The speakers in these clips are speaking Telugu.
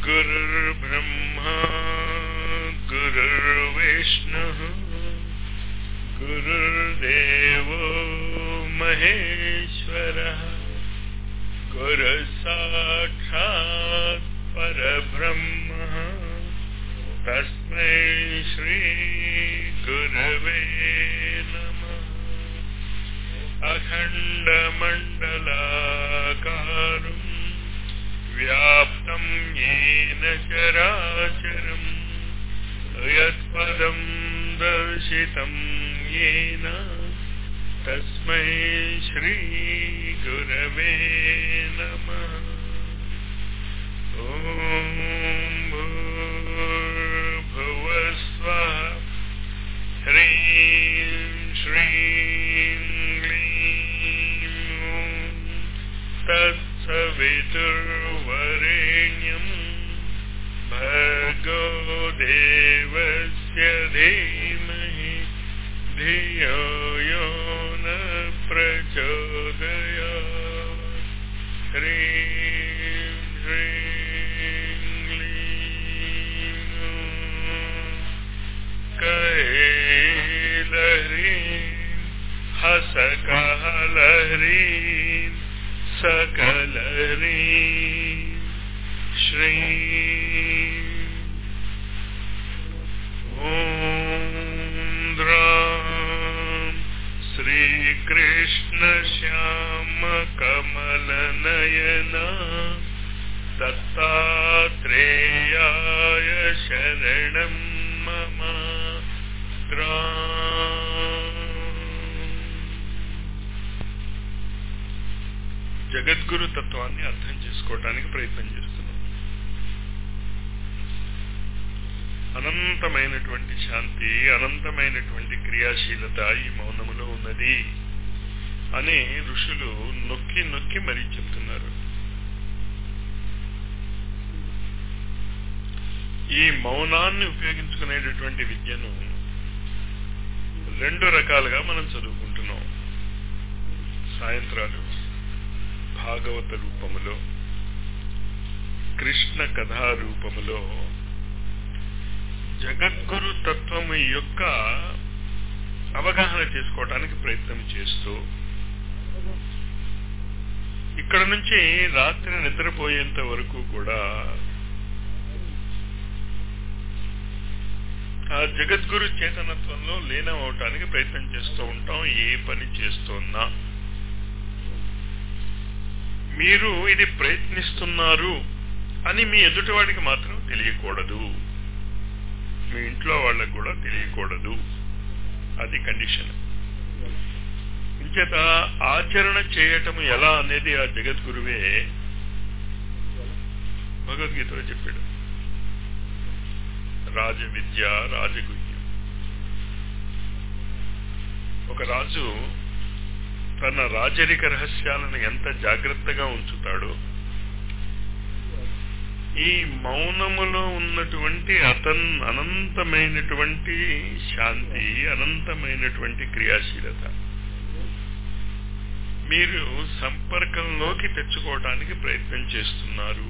गुरुर्ब्रह्मा गुरुर्विष्णुः गुरुर्देवो महेश्वरः गुरुसाक्षात् परब्रह्मः तस्मै श्रीगुरवे नमः अखण्डमण्डलाकारम् व्याप्तं येन चराचरम् यत्पदं दर्शितं येन तस्मै श्रीगुरवे नमः ॐ भूर्भुवस्वः ह्रीं श्रीं क्लीं ॐ तत्सवितुर्वरेण्यं भर्गो देवस्य धीमहि धियो यो न प्रचोदयात् ह्रीं श्रीं क्लीं ॐ कैलह्रीं हसकहलह्रीं सकलह्रीं श्रीं ॐ द्रां श्रीकृष्णश्यामकमलनयना दत्तात्रेयाय शरणं मम జగద్గురు తత్వాన్ని అర్థం చేసుకోవటానికి ప్రయత్నం చేస్తున్నాం అనంతమైనటువంటి శాంతి అనంతమైనటువంటి క్రియాశీలత ఈ మౌనములో ఉన్నది అని ఋషులు నొక్కి నొక్కి మరీ చెప్తున్నారు ఈ మౌనాన్ని ఉపయోగించుకునేటటువంటి విద్యను రెండు రకాలుగా మనం చదువుకుంటున్నాం సాయంత్రాలు భాగవత రూపములో కృష్ణ కథా రూపములో జగద్గురు తత్వము యొక్క అవగాహన చేసుకోవడానికి ప్రయత్నం చేస్తూ ఇక్కడ నుంచి రాత్రి నిద్రపోయేంత వరకు కూడా ఆ జగద్గురు చేతనత్వంలో లీనం అవటానికి ప్రయత్నం చేస్తూ ఉంటాం ఏ పని చేస్తున్నా మీరు ఇది ప్రయత్నిస్తున్నారు అని మీ ఎదుటివాడికి మాత్రం తెలియకూడదు మీ ఇంట్లో వాళ్ళకు కూడా తెలియకూడదు అది కండిషన్ ఇంచేత ఆచరణ చేయటం ఎలా అనేది ఆ జగద్గురువే భగవద్గీతలో చెప్పాడు రాజ విద్య రాజగుహ్యం ఒక రాజు తన రాజరిక రహస్యాలను ఎంత జాగ్రత్తగా ఉంచుతాడో ఈ మౌనములో ఉన్నటువంటి అతన్ అనంతమైనటువంటి శాంతి అనంతమైనటువంటి క్రియాశీలత మీరు సంపర్కంలోకి తెచ్చుకోవడానికి ప్రయత్నం చేస్తున్నారు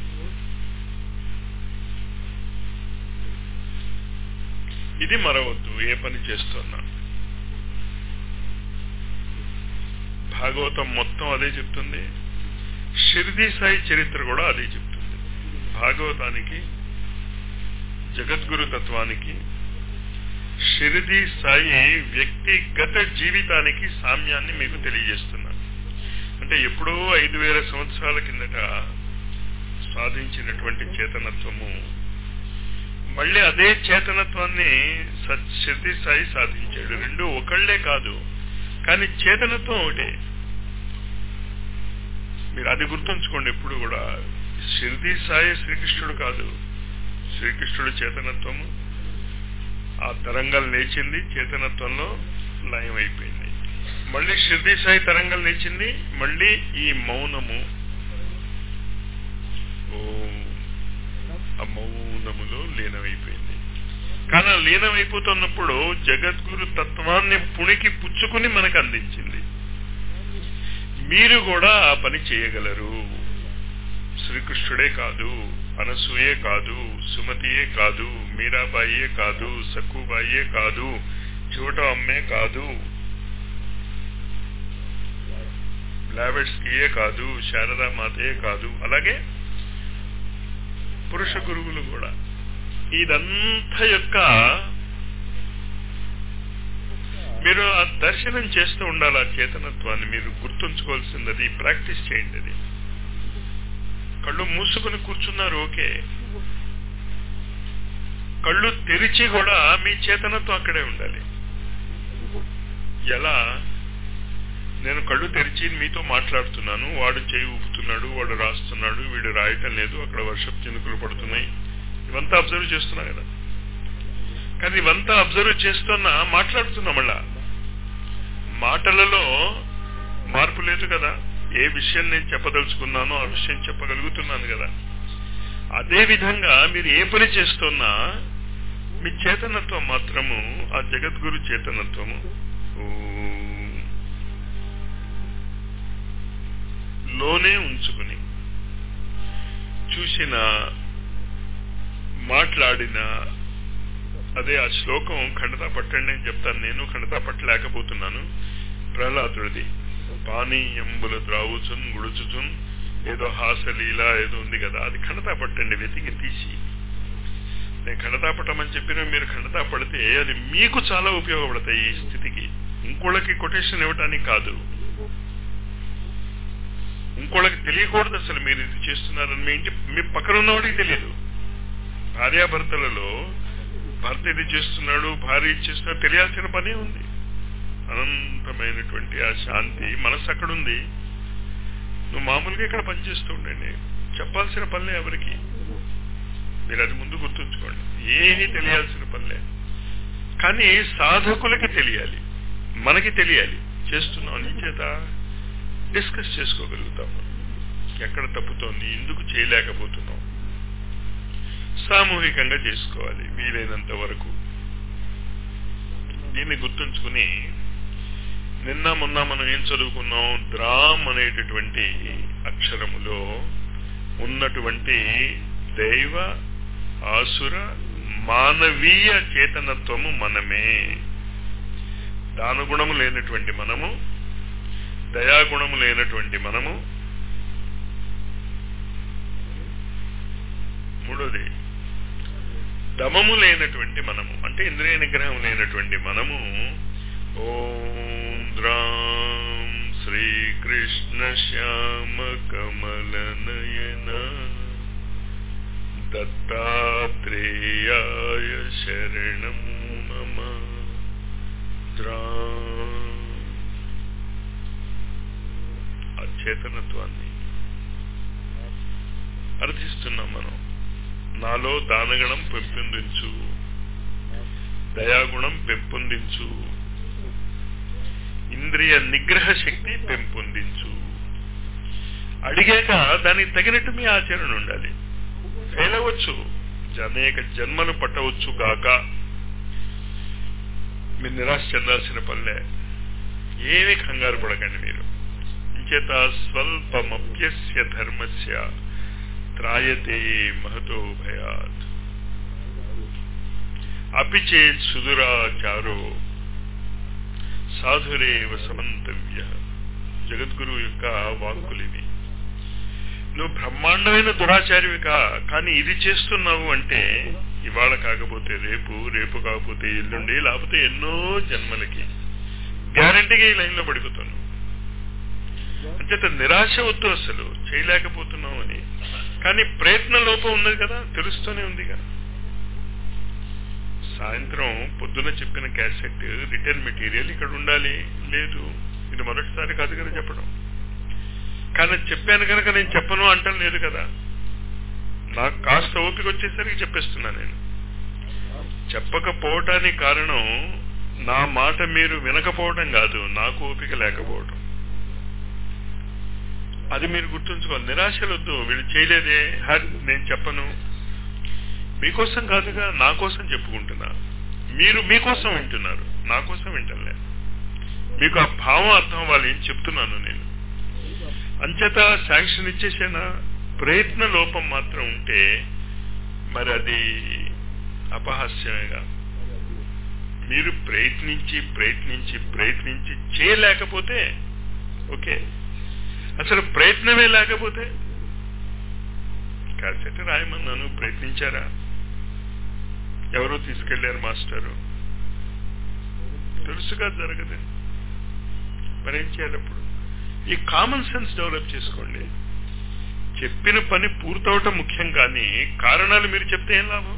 ఇది మరవద్దు ఏ పని చేస్తున్నా భాగవతం మొత్తం అదే చెప్తుంది షిర్ది సాయి చరిత్ర కూడా అదే చెప్తుంది భాగవతానికి జగద్గురు తత్వానికి షిరిడి సాయి వ్యక్తిగత జీవితానికి సామ్యాన్ని మీకు తెలియజేస్తున్నారు అంటే ఎప్పుడో ఐదు వేల సంవత్సరాల కిందట సాధించినటువంటి చేతనత్వము మళ్ళీ అదే చేతనత్వాన్ని షిర్ది సాయి సాధించాడు రెండు ఒకళ్లే కాదు కానీ చేతనత్వం ఒకటే మీరు అది గుర్తుంచుకోండి ఎప్పుడు కూడా షిర్ది సాయి శ్రీకృష్ణుడు కాదు శ్రీకృష్ణుడు చేతనత్వము ఆ తరంగం లేచింది చేతనత్వంలో లయం అయిపోయింది మళ్ళీ షిర్ది సాయి తరంగం లేచింది మళ్ళీ ఈ మౌనము ఓ ఆ మౌనములో లీనమైపోయింది కానీ ఆ లీనమైపోతున్నప్పుడు జగద్గురు తత్వాన్ని పుణికి పుచ్చుకుని మనకు అందించింది మీరు కూడా ఆ పని చేయగలరు శ్రీకృష్ణుడే కాదు అనసూయే కాదు సుమతియే కాదు మీరాబాయియే కాదు సక్కుబాయియే కాదు చోట అమ్మే కాదు బ్లావెట్స్కియే కాదు శారదా మాతయే కాదు అలాగే పురుష గురువులు కూడా ఇదంతా యొక్క మీరు ఆ దర్శనం చేస్తూ ఉండాలి ఆ చేతనత్వాన్ని మీరు గుర్తుంచుకోవాల్సింది అది ప్రాక్టీస్ చేయండి అది కళ్ళు మూసుకుని కూర్చున్నారు ఓకే కళ్ళు తెరిచి కూడా మీ చేతనత్వం అక్కడే ఉండాలి ఎలా నేను కళ్ళు తెరిచి మీతో మాట్లాడుతున్నాను వాడు చేయి ఊపుతున్నాడు వాడు రాస్తున్నాడు వీడు రాయటం లేదు అక్కడ వర్షపు చినుకులు పడుతున్నాయి ఇవంతా అబ్జర్వ్ చేస్తున్నా కదా కానీ ఇవంతా అబ్జర్వ్ చేస్తున్నా మాట్లాడుతున్నా మళ్ళా మాటలలో మార్పు లేదు కదా ఏ విషయం నేను చెప్పదలుచుకున్నానో ఆ విషయం చెప్పగలుగుతున్నాను కదా అదే విధంగా మీరు ఏ పని చేస్తున్నా మీ చేతనత్వం మాత్రము ఆ జగద్గురు చేతనత్వము లోనే ఉంచుకుని చూసిన మాట్లాడిన అదే ఆ శ్లోకం ఖండతా పట్టండి అని చెప్తాను నేను ఖండతా పట్టలేకపోతున్నాను ప్రహ్లాదుడిది పానీయంబులు ద్రావుచున్ గుడుచుచున్ ఏదో హాసలీల ఏదో ఉంది కదా అది ఖండతా పట్టండి వెతికి తీసి నేను ఖండతా పట్టమని చెప్పిన మీరు ఖండతా పడితే అది మీకు చాలా ఉపయోగపడతాయి ఈ స్థితికి ఇంకోళ్ళకి కొటేషన్ ఇవ్వటానికి కాదు ఇంకోళ్ళకి తెలియకూడదు అసలు మీరు ఇది చేస్తున్నారని మీ ఇంటి మీ పక్కన ఉన్నవాడికి తెలియదు భార్యాభర్తలలో భర్త ఇది చేస్తున్నాడు భార్య ఇది చేస్తున్నాడు తెలియాల్సిన పనే ఉంది అనంతమైనటువంటి ఆ శాంతి మనసు అక్కడ ఉంది నువ్వు మామూలుగా ఇక్కడ పనిచేస్తూ ఉండండి చెప్పాల్సిన పనులే ఎవరికి మీరు అది ముందు గుర్తుంచుకోండి ఏమీ తెలియాల్సిన పనులే కానీ సాధకులకి తెలియాలి మనకి తెలియాలి చేస్తున్నాం నీ చేత డిస్కస్ చేసుకోగలుగుతాం ఎక్కడ తప్పుతోంది ఎందుకు చేయలేకపోతున్నాం సామూహికంగా చేసుకోవాలి వీలైనంత వరకు దీన్ని గుర్తుంచుకుని నిన్న మొన్న మనం ఏం చదువుకున్నాం ద్రామ్ అనేటటువంటి అక్షరములో ఉన్నటువంటి దైవ ఆసుర మానవీయ చేతనత్వము మనమే దానగుణము లేనటువంటి మనము దయాగుణము లేనటువంటి మనము మూడోది దమము లేనటువంటి మనము అంటే ఇంద్రియ నిగ్రహం లేనటువంటి మనము ఓం ద్రాం శ్రీకృష్ణ శ్యామ కమల నయన దత్తాత్రేయాయ శరణం మమ ద్రాం అచేతనత్వాన్ని అర్థిస్తున్నాం మనం నాలో దానగణం పెంపొందించు దయాగుణం పెంపొందించు ఇంద్రియ నిగ్రహ శక్తి పెంపొందించు అడిగాక దానికి తగినట్టు మీ ఆచరణ ఉండాలి ఫెయిల్ అవ్వచ్చు అనేక జన్మలు పట్టవచ్చు గాక మీరు నిరాశ చెందాల్సిన పనులే ఏమీ కంగారు పడకండి మీరు ఇంచేత స్వల్పమప్యస్య ధర్మస్య త్రాయతే మహతో భయాత్ అపి చేత్ సుదురాచారో సాధురేవ సమంతవ్య జగద్గురు యొక్క వాక్కులివి నువ్వు బ్రహ్మాండమైన దురాచార్యవికా కానీ ఇది చేస్తున్నావు అంటే ఇవాళ కాకపోతే రేపు రేపు కాకపోతే ఎల్లుండి లేకపోతే ఎన్నో జన్మలకి గ్యారంటీగా ఈ లైన్లో పడిపోతాను అంచేత నిరాశ వద్దు అసలు చేయలేకపోతున్నాం అని కానీ ప్రయత్న లోపం ఉన్నది కదా తెలుస్తూనే ఉంది కదా సాయంత్రం పొద్దున చెప్పిన క్యాసెట్ రిటర్న్ మెటీరియల్ ఇక్కడ ఉండాలి లేదు ఇది మొదటిసారి కాదు కదా చెప్పడం కానీ చెప్పాను కనుక నేను చెప్పను అంటం లేదు కదా నాకు కాస్త ఓపిక వచ్చేసరికి చెప్పేస్తున్నా నేను చెప్పకపోవటానికి కారణం నా మాట మీరు వినకపోవడం కాదు నాకు ఓపిక లేకపోవడం అది మీరు గుర్తుంచుకోవాలి నిరాశలొద్దు వీళ్ళు చేయలేదే హర్ నేను చెప్పను మీకోసం కాదుగా నా కోసం చెప్పుకుంటున్నా మీరు మీకోసం వింటున్నారు నా కోసం వింటలే మీకు ఆ భావం అర్థం అవ్వాలి ఏం చెప్తున్నాను నేను అంచేత శాంక్షన్ ఇచ్చేసేనా ప్రయత్న లోపం మాత్రం ఉంటే మరి అది అపహాస్యమేగా మీరు ప్రయత్నించి ప్రయత్నించి ప్రయత్నించి చేయలేకపోతే ఓకే అసలు ప్రయత్నమే లేకపోతే కాసేట రాయమన్నాను ప్రయత్నించారా ఎవరో తీసుకెళ్లారు మాస్టరు తెలుసుగా జరగదు మరి ఏం చేయాలి అప్పుడు ఈ కామన్ సెన్స్ డెవలప్ చేసుకోండి చెప్పిన పని పూర్తవటం ముఖ్యం కానీ కారణాలు మీరు చెప్తే ఏం లాభం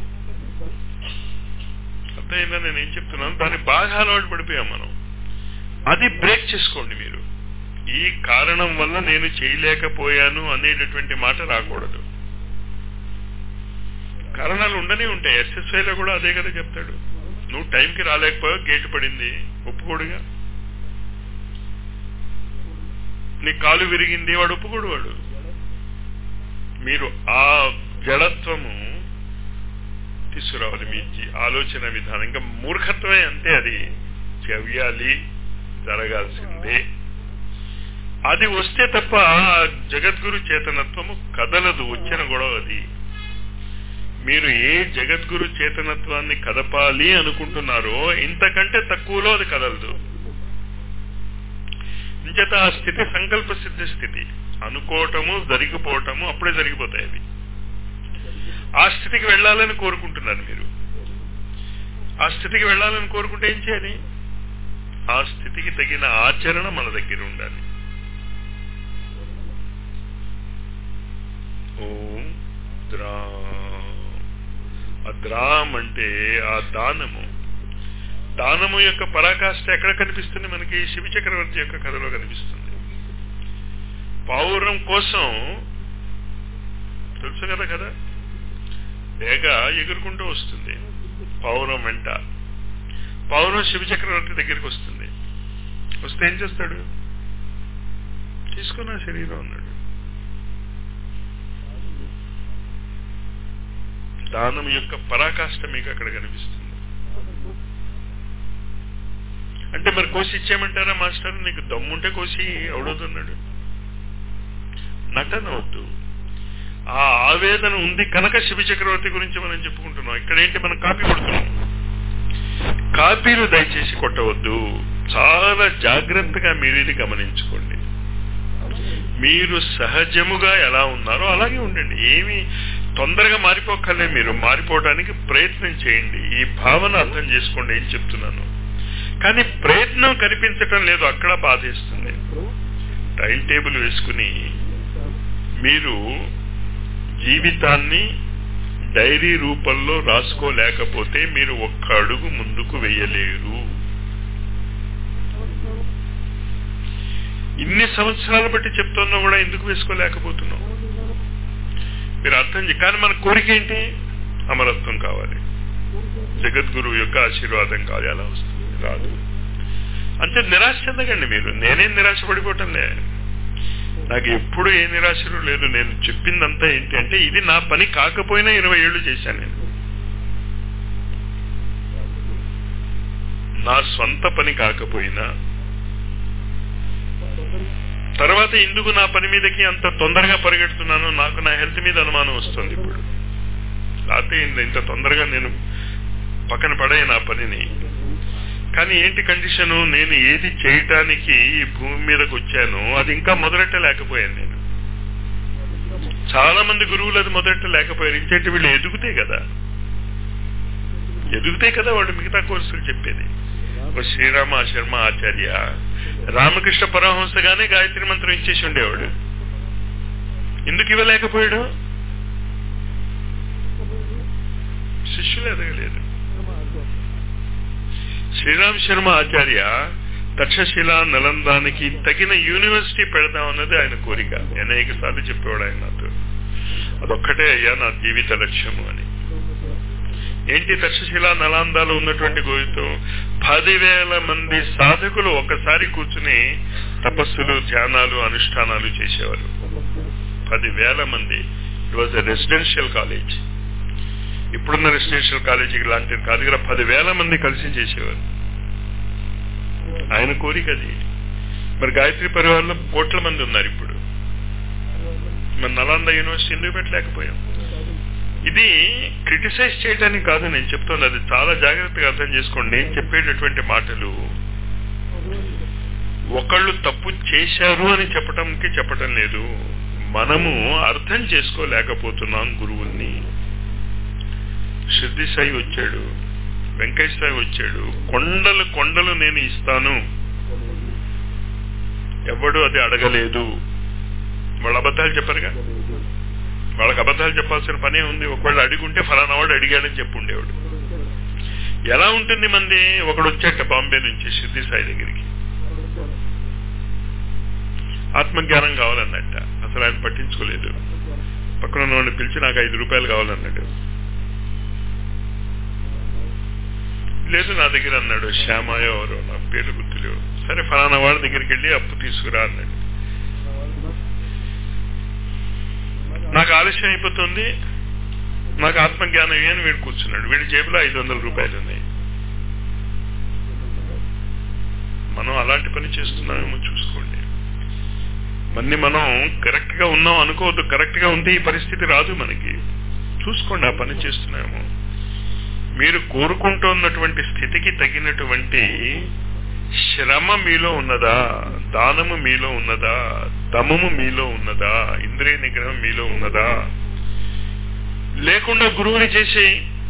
అర్థమైందా నేను ఏం చెప్తున్నాను దాన్ని బాగా అలవాటు పడిపోయాం మనం అది బ్రేక్ చేసుకోండి మీరు ఈ కారణం వల్ల నేను చేయలేకపోయాను అనేటటువంటి మాట రాకూడదు కారణాలు ఉండనే ఉంటాయి ఎస్ఎస్ఐలో కూడా అదే కదా చెప్తాడు నువ్వు టైంకి రాలేకపోయావు గేటు పడింది ఒప్పుకోడుగా నీ కాలు విరిగింది వాడు ఒప్పుకోడు వాడు మీరు ఆ జడత్వము తీసుకురావాలి మీ ఆలోచన విధానం ఇంకా మూర్ఖత్వమే అంతే అది చెయ్యాలి జరగాల్సిందే అది వస్తే తప్ప జగద్గురు చేతనత్వము కదలదు వచ్చిన గొడవ అది మీరు ఏ జగద్గురు చేతనత్వాన్ని కదపాలి అనుకుంటున్నారో ఇంతకంటే తక్కువలో అది కదలదు ఇంచేత ఆ స్థితి సంకల్ప సిద్ధ స్థితి అనుకోవటము జరిగిపోవటము అప్పుడే జరిగిపోతాయి అవి ఆ స్థితికి వెళ్ళాలని కోరుకుంటున్నారు మీరు ఆ స్థితికి వెళ్ళాలని కోరుకుంటే ఏం చేయాలి ఆ స్థితికి తగిన ఆచరణ మన దగ్గర ఉండాలి ఓం ద్రా ఆ ద్రాం అంటే ఆ దానము దానము యొక్క పరాకాష్ఠ ఎక్కడ కనిపిస్తుంది మనకి శివ చక్రవర్తి యొక్క కథలో కనిపిస్తుంది పౌరం కోసం తెలుసు కదా కదా వేగ ఎగురుకుంటూ వస్తుంది పౌరం వెంట పౌరం శివ చక్రవర్తి దగ్గరికి వస్తుంది వస్తే ఏం చేస్తాడు తీసుకున్న శరీరం అన్నాడు దానం యొక్క పరాకాష్ఠ మీకు అక్కడ కనిపిస్తుంది అంటే మరి కోసి ఇచ్చేయమంటారా మాస్టర్ నీకు దమ్ముంటే కోసి ఎవడవుతున్నాడు నటన వద్దు ఆ ఆవేదన ఉంది కనుక శివ చక్రవర్తి గురించి మనం చెప్పుకుంటున్నాం ఇక్కడ ఏంటి మనం కాపీ కొడుతున్నాం కాపీలు దయచేసి కొట్టవద్దు చాలా జాగ్రత్తగా మీరు ఇది గమనించుకోండి మీరు సహజముగా ఎలా ఉన్నారో అలాగే ఉండండి ఏమి తొందరగా మారిపోకలే మీరు మారిపోవడానికి ప్రయత్నం చేయండి ఈ భావన అర్థం చేసుకోండి ఏం చెప్తున్నాను కానీ ప్రయత్నం కనిపించటం లేదు అక్కడ బాధేస్తుంది టైం టేబుల్ వేసుకుని మీరు జీవితాన్ని డైరీ రూపంలో రాసుకోలేకపోతే మీరు ఒక్క అడుగు ముందుకు వెయ్యలేరు ఇన్ని సంవత్సరాలు బట్టి చెప్తున్నా కూడా ఎందుకు వేసుకోలేకపోతున్నాం మీరు అర్థం చే కానీ మన కోరిక ఏంటి అమరత్వం కావాలి జగద్గురువు యొక్క ఆశీర్వాదం కావాలి అలా వస్తుంది రాదు అంటే నిరాశ చెందకండి మీరు నేనేం నిరాశ పడిపోవటంలే నాకు ఎప్పుడు ఏ నిరాశలు లేదు నేను చెప్పిందంతా ఏంటి అంటే ఇది నా పని కాకపోయినా ఇరవై ఏళ్ళు చేశాను నేను నా స్వంత పని కాకపోయినా తర్వాత ఎందుకు నా పని మీదకి అంత తొందరగా పరిగెడుతున్నాను నాకు నా హెల్త్ మీద అనుమానం వస్తుంది ఇప్పుడు లేకపోతే ఇంత తొందరగా నేను పక్కన పడే నా పనిని కానీ ఏంటి కండిషను నేను ఏది చేయటానికి ఈ భూమి మీదకి వచ్చానో అది ఇంకా మొదలెట్టలేకపోయాను నేను చాలా మంది గురువులు అది మొదలెట్టలేకపోయారు ఇంకేంటి వీళ్ళు ఎదుగుతే కదా ఎదుగుతే కదా వాళ్ళు మిగతా కోర్సులు చెప్పేది ఒక శ్రీరామ శర్మ ఆచార్య రామకృష్ణ పరమహంసగానే గాయత్రి మంత్రం ఇచ్చేసి ఉండేవాడు ఎందుకు ఇవ్వలేకపోయాడు శిష్యులు ఎదగలేదు శ్రీరామ్ శర్మ ఆచార్య తక్షశిల నలందానికి తగిన యూనివర్సిటీ పెడదామన్నది ఆయన కోరిక అనేక సార్లు చెప్పేవాడు ఆయన నాతో అదొక్కటే అయ్యా నా జీవిత లక్ష్యము అని ఏంటి తక్షశిల నలాందాలు ఉన్నటువంటి గోయితో పదివేల మంది సాధకులు ఒకసారి కూర్చుని తపస్సులు ధ్యానాలు అనుష్ఠానాలు చేసేవారు పదివేల మంది ఇట్ వాజ్ రెసిడెన్షియల్ కాలేజ్ ఇప్పుడున్న రెసిడెన్షియల్ కాలేజీకి లాంటిది కాదు కదా పదివేల మంది కలిసి చేసేవారు ఆయన కోరిక అది మరి గాయత్రి పరివారంలో కోట్ల మంది ఉన్నారు ఇప్పుడు మన నలంద యూనివర్సిటీ ఎందుకు పెట్టలేకపోయాం ఇది క్రిటిసైజ్ చేయడానికి కాదు నేను చెప్తాను అది చాలా జాగ్రత్తగా అర్థం చేసుకోండి నేను చెప్పేటటువంటి మాటలు ఒకళ్ళు తప్పు చేశారు అని చెప్పటంకి చెప్పటం లేదు మనము అర్థం చేసుకోలేకపోతున్నాం గురువుల్ని సిద్ధి సాయి వచ్చాడు వెంకయ్య సాయి వచ్చాడు కొండలు కొండలు నేను ఇస్తాను ఎవడు అది అడగలేదు వాళ్ళ అబద్ధాలు చెప్పరుగా వాళ్ళకి అబద్ధాలు చెప్పాల్సిన పనే ఉంది ఒకవేళ అడిగుంటే ఫలానా వాడు అడిగాడని చెప్పుండేవాడు ఎలా ఉంటుంది మంది ఒకడు వచ్చాట బాంబే నుంచి సిద్ధి సాయి దగ్గరికి ఆత్మజ్ఞానం కావాలన్నట్ట అసలు ఆయన పట్టించుకోలేదు పక్కన ఉన్నవాడిని పిలిచి నాకు ఐదు రూపాయలు కావాలన్నాడు లేదు నా దగ్గర అన్నాడు శ్యామయ్య ఎవరో నా పేరు గుర్తులేవు సరే ఫలానా వాడి దగ్గరికి వెళ్ళి అప్పు తీసుకురా అన్నాడు నాకు ఆలస్యం అయిపోతుంది నాకు ఆత్మజ్ఞానం అని వీడు కూర్చున్నాడు వీడి జేబులో ఐదు వందల రూపాయలు ఉన్నాయి మనం అలాంటి పని చేస్తున్నామేమో చూసుకోండి మన్ని మనం కరెక్ట్ గా ఉన్నాం అనుకోవద్దు కరెక్ట్ గా ఉంటే ఈ పరిస్థితి రాదు మనకి చూసుకోండి ఆ పని చేస్తున్నామేమో మీరు కోరుకుంటున్నటువంటి స్థితికి తగినటువంటి శ్రమ మీలో ఉన్నదా దానము మీలో ఉన్నదా దమము మీలో ఉన్నదా ఇంద్రియ నిగ్రహం మీలో ఉన్నదా లేకుండా గురువుని చేసి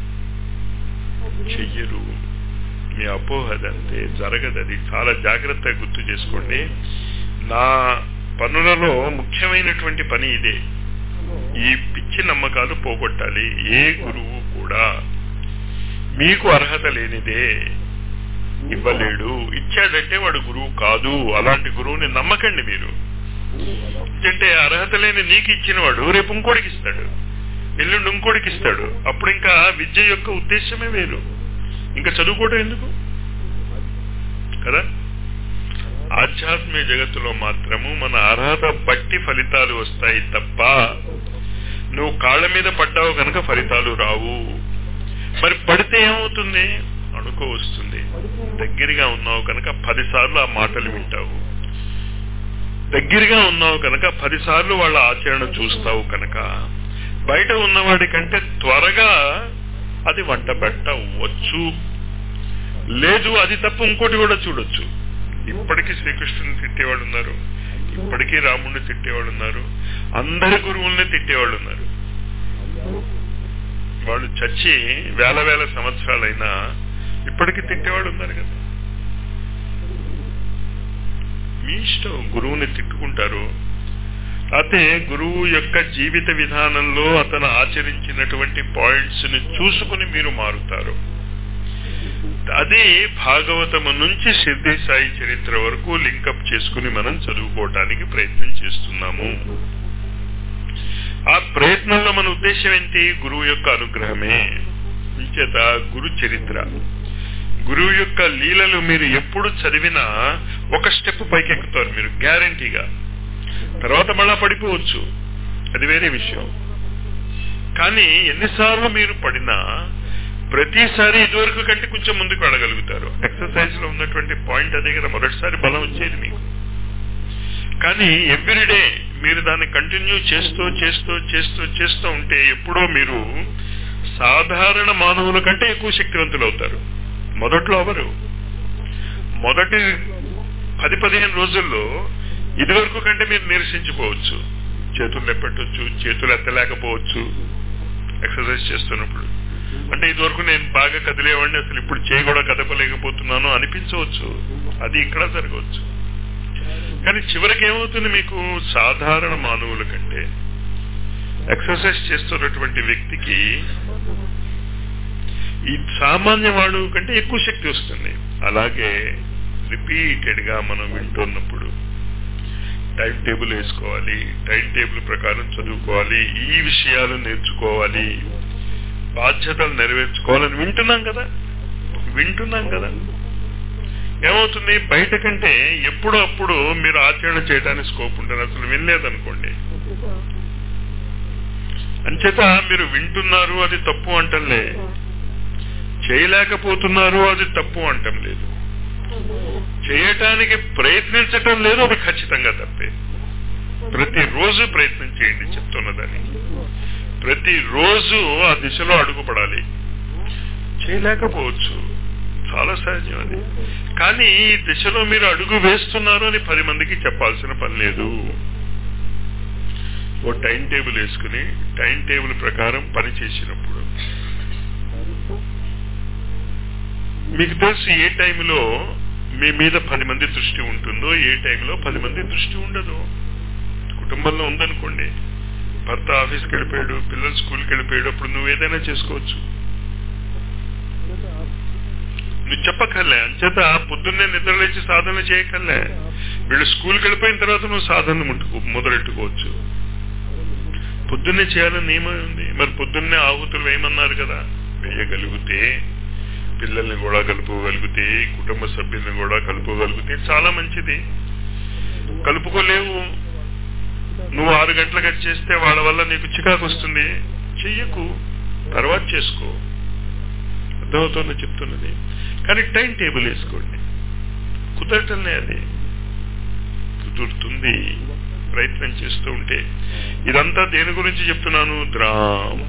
చెయ్యరు మీ అపోహదంతే జరగదది చాలా జాగ్రత్తగా గుర్తు చేసుకోండి నా పనులలో ముఖ్యమైనటువంటి పని ఇదే ఈ పిచ్చి నమ్మకాలు పోగొట్టాలి ఏ గురువు కూడా మీకు అర్హత లేనిదే ఇవ్వలేడు ఇచ్చాడంటే వాడు గురువు కాదు అలాంటి గురువుని నమ్మకండి మీరు అంటే అర్హత లేని నీకు ఇచ్చినవాడు రేపు ఇంకోటికి ఇస్తాడు ఎల్లుండి ఇంకోటికి ఇస్తాడు అప్పుడు ఇంకా విద్య యొక్క ఉద్దేశమే వేరు ఇంకా చదువుకోవడం ఎందుకు కదా ఆధ్యాత్మిక జగత్తులో మాత్రము మన అర్హత బట్టి ఫలితాలు వస్తాయి తప్ప నువ్వు కాళ్ళ మీద పడ్డావు కనుక ఫలితాలు రావు మరి పడితే ఏమవుతుంది అణుకో వస్తుంది దగ్గరగా ఉన్నావు కనుక పదిసార్లు ఆ మాటలు వింటావు దగ్గరగా ఉన్నావు కనుక పదిసార్లు వాళ్ళ ఆచరణ చూస్తావు కనుక బయట ఉన్నవాడి కంటే త్వరగా అది వంట పెట్టవచ్చు లేదు అది తప్ప ఇంకోటి కూడా చూడొచ్చు ఇప్పటికీ శ్రీకృష్ణుని తిట్టేవాళ్ళు ఉన్నారు ఇప్పటికీ రాముడిని తిట్టేవాళ్ళు ఉన్నారు అందరి గురువుల్ని తిట్టేవాళ్ళు ఉన్నారు వాళ్ళు చచ్చి వేల వేల సంవత్సరాలైనా ఇప్పటికీ తిట్టేవాళ్ళు ఉన్నారు కదా మీ ఇష్టం గురువుని తిట్టుకుంటారు అయితే గురువు యొక్క జీవిత విధానంలో అతను ఆచరించినటువంటి పాయింట్స్ ని చూసుకుని మీరు మారుతారు అదే భాగవతము నుంచి సిద్ధి సాయి చరిత్ర వరకు లింకప్ చేసుకుని మనం చదువుకోవటానికి ప్రయత్నం చేస్తున్నాము ఆ ప్రయత్నంలో మన ఉద్దేశం ఏంటి గురువు యొక్క అనుగ్రహమే ఇంచేత గురు చరిత్ర గురువు యొక్క లీలలు మీరు ఎప్పుడు చదివినా ఒక స్టెప్ పైకెక్కుతారు మీరు గ్యారంటీగా తర్వాత మళ్ళా పడిపోవచ్చు అది వేరే విషయం కానీ ఎన్నిసార్లు మీరు పడినా ప్రతిసారి ఇదివరకు కంటే కొంచెం ముందుకు వెళ్ళగలుగుతారు ఎక్సర్సైజ్ లో ఉన్నటువంటి పాయింట్ అదే కదా మొదటిసారి బలం వచ్చేది మీకు కానీ ఎవ్రీడే మీరు దాన్ని కంటిన్యూ చేస్తూ చేస్తూ చేస్తూ చేస్తూ ఉంటే ఎప్పుడో మీరు సాధారణ మానవుల కంటే ఎక్కువ శక్తివంతులు అవుతారు మొదట్లో అవరు మొదటి పది పదిహేను రోజుల్లో ఇదివరకు కంటే మీరు నిరసించిపోవచ్చు చేతులు నెప్పట్టవచ్చు చేతులు ఎత్తలేకపోవచ్చు ఎక్సర్సైజ్ చేస్తున్నప్పుడు అంటే ఇదివరకు నేను బాగా కదిలేవాడిని అసలు ఇప్పుడు చేయి కూడా కదపలేకపోతున్నాను అనిపించవచ్చు అది ఇక్కడ జరగవచ్చు కానీ చివరికి ఏమవుతుంది మీకు సాధారణ మానవుల కంటే ఎక్సర్సైజ్ చేస్తున్నటువంటి వ్యక్తికి ఈ సామాన్య వాడు కంటే ఎక్కువ శక్తి వస్తుంది అలాగే రిపీటెడ్ గా మనం వింటున్నప్పుడు టైం టేబుల్ వేసుకోవాలి టైం టేబుల్ ప్రకారం చదువుకోవాలి ఈ విషయాలు నేర్చుకోవాలి బాధ్యతలు నెరవేర్చుకోవాలని వింటున్నాం కదా వింటున్నాం కదా ఏమవుతుంది బయట కంటే ఎప్పుడో అప్పుడు మీరు ఆచరణ చేయడానికి స్కోప్ ఉంటుంది అసలు వినలేదనుకోండి అంచేత మీరు వింటున్నారు అది తప్పు అంటలే చేయలేకపోతున్నారు అది తప్పు అంటం లేదు చేయటానికి ప్రయత్నించటం లేదు అది ఖచ్చితంగా తప్పే ప్రతిరోజు ప్రయత్నం చేయండి చెప్తున్నదని ప్రతిరోజు ఆ దిశలో అడుగుపడాలి చేయలేకపోవచ్చు చాలా సహజం అది కానీ ఈ దిశలో మీరు అడుగు వేస్తున్నారు అని పది మందికి చెప్పాల్సిన పని లేదు ఓ టైం టేబుల్ వేసుకుని టైం టేబుల్ ప్రకారం పని చేసినప్పుడు మీకు తెలుసు ఏ టైంలో మీ మీద పది మంది దృష్టి ఉంటుందో ఏ టైంలో పది మంది దృష్టి ఉండదు కుటుంబంలో ఉందనుకోండి భర్త ఆఫీస్కి వెళ్ళిపోయాడు పిల్లలు స్కూల్కి వెళ్ళిపోయాడు అప్పుడు నువ్వు ఏదైనా చేసుకోవచ్చు నువ్వు చెప్పకర్లే అంచేత పొద్దున్నే నిద్రలేచి సాధన చేయకర్లే వీళ్ళు స్కూల్కి వెళ్ళిపోయిన తర్వాత నువ్వు సాధన ముట్టుకో మొదలెట్టుకోవచ్చు పొద్దున్నే చేయాలని నియమం ఉంది మరి పొద్దున్నే ఆహుతులు వేయమన్నారు కదా వేయగలిగితే పిల్లల్ని కూడా కలుపుకోగలిగితే కుటుంబ సభ్యుల్ని కూడా కలుపుకోగలిగితే చాలా మంచిది కలుపుకోలేవు నువ్వు ఆరు గంటలకు చేస్తే వాళ్ళ వల్ల నీకు చికాకు వస్తుంది చెయ్యకు తర్వాత చేసుకో అర్థమవుతుందో చెప్తున్నది కానీ టైం టేబుల్ వేసుకోండి కుదరటంలే అది కుదురుతుంది ప్రయత్నం చేస్తూ ఉంటే ఇదంతా దేని గురించి చెప్తున్నాను ద్రామ్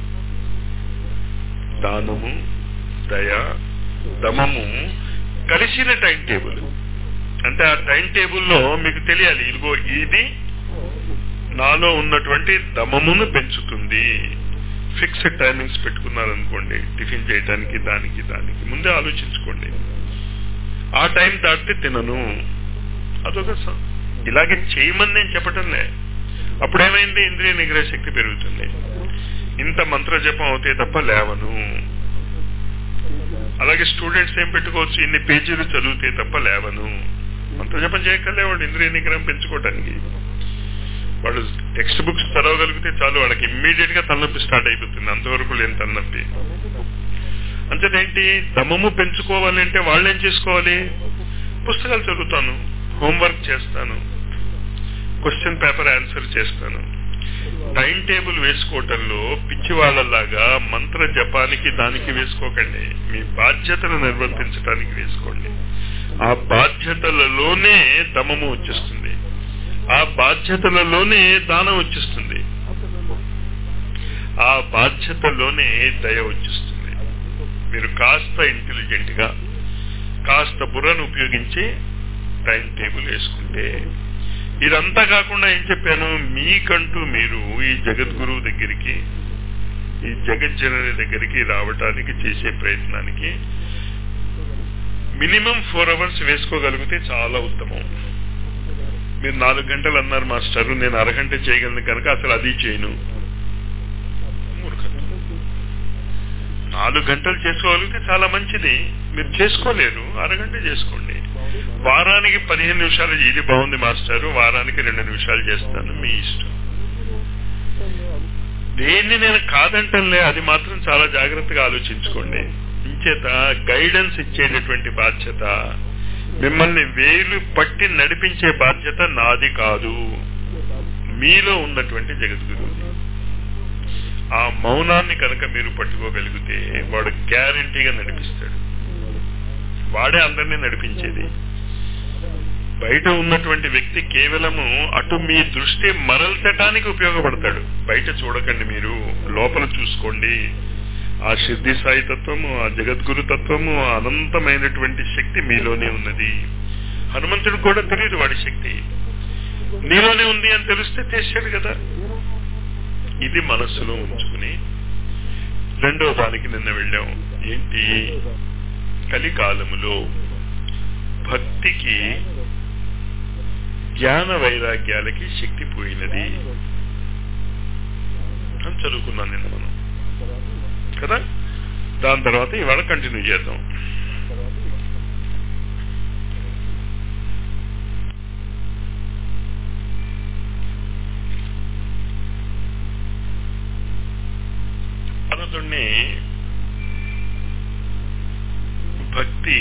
దానము దయ దమము కలిసిన టైం టేబుల్ అంటే ఆ టైం టేబుల్లో మీకు తెలియాలి ఇదిగో ఇది నాలో ఉన్నటువంటి దమమును పెంచుతుంది ఫిక్స్డ్ టైమింగ్స్ పెట్టుకున్నారనుకోండి టిఫిన్ చేయడానికి దానికి దానికి ముందే ఆలోచించుకోండి ఆ టైం దాటితే తినను అదొక స- ఇలాగే చేయమని నేను చెప్పటంలే అప్పుడేమైంది ఇంద్రియ నిగ్రహ శక్తి పెరుగుతుంది ఇంత మంత్ర జపం అవుతే తప్ప లేవను అలాగే స్టూడెంట్స్ ఏం పెట్టుకోవచ్చు ఇన్ని పేజీలు చదివితే తప్ప లేవను మంత్ర జపం చేయక్కర్లే వాడు ఇంద్రియ నిగ్రహం పెంచుకోవడానికి వాళ్ళు టెక్స్ట్ బుక్స్ చదవగలిగితే చాలు వాళ్ళకి ఇమ్మీడియట్ గా తలనొప్పి స్టార్ట్ అయిపోతుంది అంతవరకు లేని తలనొప్పి అంతేదేంటి దమము పెంచుకోవాలి అంటే వాళ్ళు ఏం చేసుకోవాలి పుస్తకాలు చదువుతాను హోంవర్క్ చేస్తాను క్వశ్చన్ పేపర్ ఆన్సర్ చేస్తాను టైం టేబుల్ వేసుకోవటంలో పిచ్చి వాళ్ళలాగా మంత్ర జపానికి దానికి వేసుకోకండి మీ బాధ్యతను నిర్వర్తించడానికి వేసుకోండి ఆ బాధ్యతలలోనే దమము వచ్చేస్తుంది ఆ బాధ్యతలలోనే దానం వచ్చేస్తుంది ఆ బాధ్యతలోనే దయ వచ్చేస్తుంది మీరు కాస్త ఇంటెలిజెంట్ గా కాస్త బుర్రను ఉపయోగించి టైం టేబుల్ వేసుకుంటే ఇదంతా కాకుండా ఏం చెప్పాను మీకంటూ మీరు ఈ జగద్గురువు దగ్గరికి ఈ జగజ్జనని దగ్గరికి రావటానికి చేసే ప్రయత్నానికి మినిమం ఫోర్ అవర్స్ వేసుకోగలిగితే చాలా ఉత్తమం మీరు నాలుగు గంటలు అన్నారు మాస్టర్ నేను అరగంట చేయగలను కనుక అసలు అది చేయను మూర్ఖత్వం నాలుగు గంటలు చేసుకోగలిగితే చాలా మంచిది మీరు చేసుకోలేరు అరగంట చేసుకోండి వారానికి పదిహేను నిమిషాలు ఇది బాగుంది మాస్టారు వారానికి రెండు నిమిషాలు చేస్తాను మీ ఇష్టం దేన్ని నేను కాదంటంలే అది మాత్రం చాలా జాగ్రత్తగా ఆలోచించుకోండి ఇంచేత గైడెన్స్ ఇచ్చేటటువంటి బాధ్యత మిమ్మల్ని వేలు పట్టి నడిపించే బాధ్యత నాది కాదు మీలో ఉన్నటువంటి జగద్గురువు ఆ మౌనాన్ని కనుక మీరు పట్టుకోగలిగితే వాడు గ్యారంటీగా నడిపిస్తాడు వాడే అందరినీ నడిపించేది బయట ఉన్నటువంటి వ్యక్తి కేవలము అటు మీ దృష్టి మరల్చటానికి ఉపయోగపడతాడు బయట చూడకండి మీరు లోపల చూసుకోండి ఆ సిద్ధి సాయి తత్వము ఆ జగద్గురు తత్వము ఆ అనంతమైనటువంటి శక్తి మీలోనే ఉన్నది హనుమంతుడు కూడా తెలియదు వాడి శక్తి నీలోనే ఉంది అని తెలిస్తే చేశాడు కదా ఇది మనస్సులో ఉంచుకుని రెండో దానికి నిన్న వెళ్ళాం ఏంటి కలికాలములో భక్తికి జ్ఞాన వైరాగ్యాలకి శక్తి పోయినది అని చదువుకున్నాం నిన్న మనం కదా దాని తర్వాత ఇవాళ కంటిన్యూ చేద్దాం భరతుణ్ణి భక్తి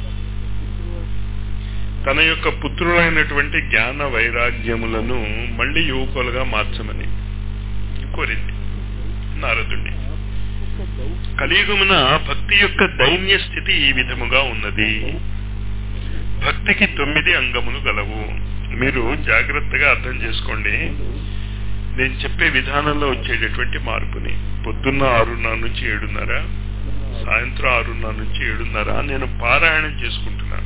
తన యొక్క పుత్రులైనటువంటి జ్ఞాన వైరాగ్యములను మళ్లీ యువకులుగా మార్చమని కోరింది నారదుణ్ణి కలియుగమున భక్తి యొక్క దైన్య స్థితి ఈ విధముగా ఉన్నది భక్తికి తొమ్మిది అంగములు గలవు మీరు జాగ్రత్తగా అర్థం చేసుకోండి నేను చెప్పే విధానంలో వచ్చేటటువంటి మార్పుని పొద్దున్న ఆరున్నర నుంచి ఏడున్నర సాయంత్రం ఆరున్నర నుంచి ఏడున్నర నేను పారాయణం చేసుకుంటున్నాను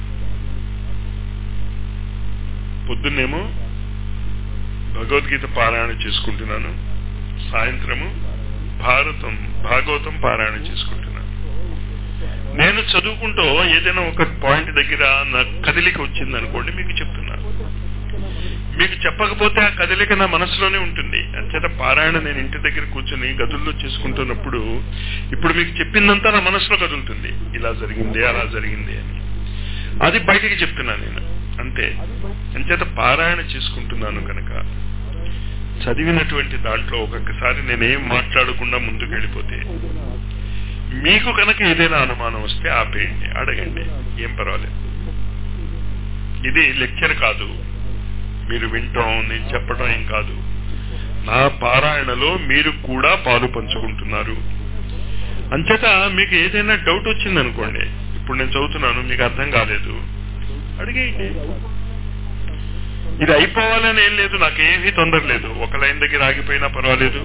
పొద్దున్నేమో భగవద్గీత పారాయణ చేసుకుంటున్నాను సాయంత్రము భారతం భాగవతం పారాయణ చేసుకుంటున్నాను నేను చదువుకుంటూ ఏదైనా ఒక పాయింట్ దగ్గర నా కదలిక వచ్చింది అనుకోండి మీకు చెప్తున్నాను మీకు చెప్పకపోతే ఆ కదలిక నా మనసులోనే ఉంటుంది అంచేత పారాయణ నేను ఇంటి దగ్గర కూర్చొని గదుల్లో చేసుకుంటున్నప్పుడు ఇప్పుడు మీకు చెప్పిందంతా నా మనసులో కదులుతుంది ఇలా జరిగింది అలా జరిగింది అని అది బయటికి చెప్తున్నాను నేను అంతే అంచేత పారాయణ చేసుకుంటున్నాను కనుక చదివినటువంటి దాంట్లో ఒక్కొక్కసారి నేనేం మాట్లాడకుండా ముందుకు వెళ్ళిపోతే మీకు కనుక ఏదైనా అనుమానం వస్తే ఆపేయండి అడగండి ఏం పర్వాలేదు ఇది లెక్చర్ కాదు మీరు వింటాం నేను చెప్పడం ఏం కాదు నా పారాయణలో మీరు కూడా పాలు పంచుకుంటున్నారు అంచేత మీకు ఏదైనా డౌట్ వచ్చిందనుకోండి ఇప్పుడు నేను చదువుతున్నాను మీకు అర్థం కాలేదు అడిగేయండి ఇది అయిపోవాలని ఏం లేదు నాకేమీ తొందర లేదు ఒక లైన్ దగ్గర ఆగిపోయినా పర్వాలేదు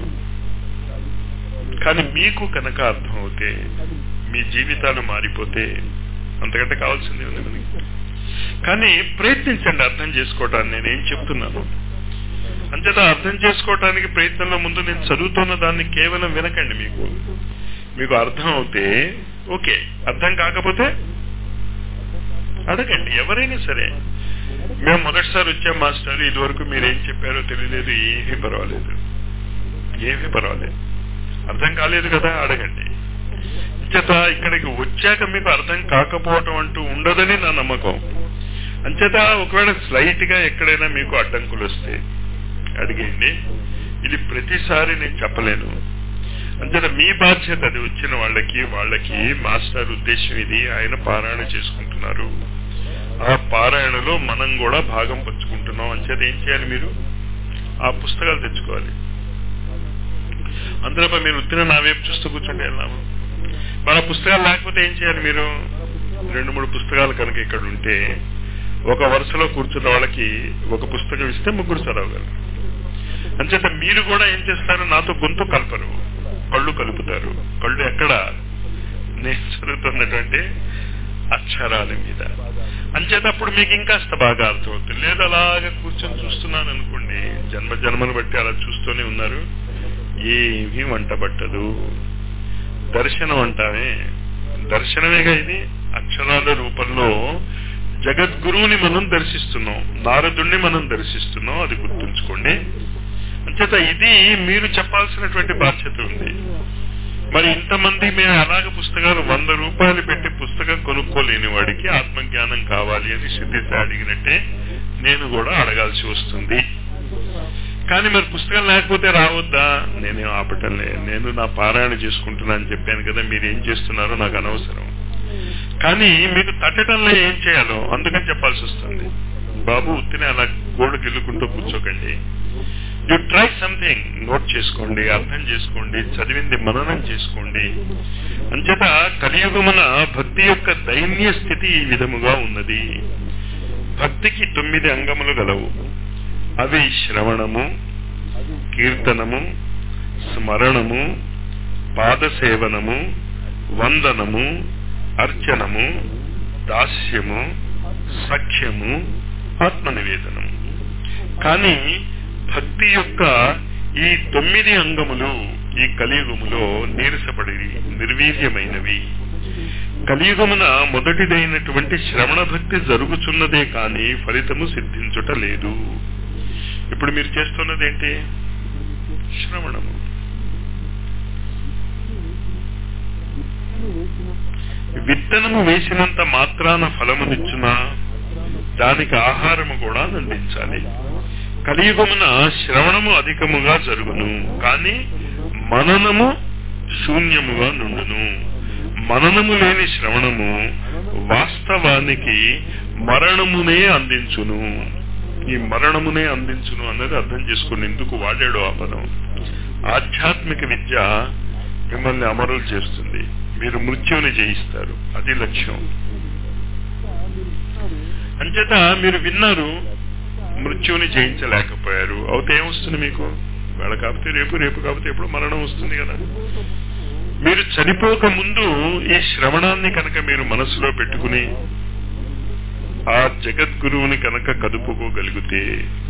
కానీ మీకు కనుక అర్థం అవుతే మీ జీవితాలు మారిపోతే అంతకంటే కావాల్సింది ఉంది మనకి కానీ ప్రయత్నించండి అర్థం చేసుకోవటాన్ని నేనేం చెప్తున్నాను అంచేత అర్థం చేసుకోవటానికి ప్రయత్నంలో ముందు నేను చదువుతున్న దాన్ని కేవలం వినకండి మీకు మీకు అర్థం అవుతే ఓకే అర్థం కాకపోతే అడగండి ఎవరైనా సరే మేము మొదటిసారి వచ్చాం మాస్టర్ ఇదివరకు మీరేం చెప్పారో తెలియలేదు ఏమీ పర్వాలేదు ఏమీ పర్వాలేదు అర్థం కాలేదు కదా అడగండి అంచేత ఇక్కడికి వచ్చాక మీకు అర్థం కాకపోవటం అంటూ ఉండదని నా నమ్మకం అంచేత ఒకవేళ స్లైట్ గా ఎక్కడైనా మీకు అడ్డంకులు వస్తే అడిగేయండి ఇది ప్రతిసారి నేను చెప్పలేను అంచేత మీ బాధ్యత అది వచ్చిన వాళ్ళకి వాళ్ళకి మాస్టర్ ఉద్దేశం ఇది ఆయన పారాయణ చేసుకుంటున్నారు ఆ పారాయణలో మనం కూడా భాగం పంచుకుంటున్నాం అంచేత ఏం చేయాలి మీరు ఆ పుస్తకాలు తెచ్చుకోవాలి అందులో మీరు ఉత్తిన నా వైపు చూస్తూ కూర్చోండి వెళ్ళాము మన పుస్తకాలు లేకపోతే ఏం చేయాలి మీరు రెండు మూడు పుస్తకాలు కనుక ఇక్కడ ఉంటే ఒక వరుసలో కూర్చున్న వాళ్ళకి ఒక పుస్తకం ఇస్తే ముగ్గురు చదవగలరు అంచేత మీరు కూడా ఏం చేస్తారు నాతో గొంతు కలపరు కళ్ళు కలుపుతారు కళ్ళు ఎక్కడ నేను చదువుతున్నటువంటి అక్షరాల మీద అంచేత అప్పుడు మీకు ఇంకాస్త బాగా అర్థమవుతుంది లేదు అలాగే కూర్చొని చూస్తున్నాను అనుకోండి జన్మ జన్మను బట్టి అలా చూస్తూనే ఉన్నారు ఏమీ వంట పట్టదు దర్శనం అంటామే దర్శనమేగా ఇది అక్షరాల రూపంలో జగద్గురువుని మనం దర్శిస్తున్నాం నారదుణ్ణి మనం దర్శిస్తున్నాం అది గుర్తుంచుకోండి అంచేత ఇది మీరు చెప్పాల్సినటువంటి బాధ్యత ఉంది మరి ఇంతమంది మేము అలాగ పుస్తకాలు వంద రూపాయలు పెట్టి పుస్తకం కొనుక్కోలేని వాడికి ఆత్మజ్ఞానం కావాలి అని సిద్ధిస్తే అడిగినట్టే నేను కూడా అడగాల్సి వస్తుంది కానీ మరి పుస్తకం లేకపోతే రావద్దా నేనేం ఆపటం లేదు నేను నా పారాయణ చేసుకుంటున్నా అని చెప్పాను కదా మీరు ఏం చేస్తున్నారో నాకు అనవసరం కానీ మీకు తట్టడంలో ఏం చేయాలో అందుకని చెప్పాల్సి వస్తుంది బాబు ఉత్తినే అలా గోడ గిల్లుకుంటూ కూర్చోకండి యు ట్రై సంథింగ్ నోట్ చేసుకోండి అర్థం చేసుకోండి చదివింది మననం చేసుకోండి అంచేత కలియుగమున భక్తి యొక్క దైన్య స్థితి ఈ విధముగా ఉన్నది భక్తికి తొమ్మిది అంగములు గలవు అవి శ్రవణము కీర్తనము స్మరణము పాదసేవనము వందనము అర్చనము దాస్యము సఖ్యము ఆత్మనివేదనము కానీ భక్తి యొక్క ఈ తొమ్మిది అంగములు ఈ కలియుగములో నీరసపడి నిర్వీర్యమైనవి కలియుగమున మొదటిదైనటువంటి శ్రవణ భక్తి జరుగుచున్నదే కాని ఫలితము సిద్ధించుట లేదు ఇప్పుడు మీరు చేస్తున్నది ఏంటి శ్రవణము విత్తనము వేసినంత మాత్రాన ఫలమునిచ్చునా దానికి ఆహారము కూడా అందించాలి కలియుగమున శ్రవణము అధికముగా జరుగును కానీ మననము శూన్యముగా నుండును మననము లేని శ్రవణము వాస్తవానికి మరణమునే అందించును ఈ మరణమునే అందించును అన్నది అర్థం చేసుకుని ఎందుకు వాడాడు ఆ పదం ఆధ్యాత్మిక విద్య మిమ్మల్ని అమరులు చేస్తుంది మీరు మృత్యువుని జయిస్తారు అది లక్ష్యం అంచేత మీరు విన్నారు మృత్యువుని జయించలేకపోయారు అవుతే ఏమొస్తుంది మీకు వేళ కాకపోతే రేపు రేపు కాకపోతే ఎప్పుడు మరణం వస్తుంది కదా మీరు చనిపోక ముందు ఈ శ్రవణాన్ని కనుక మీరు మనసులో పెట్టుకుని ఆ జగద్గురువుని కనుక కదుపుకోగలిగితే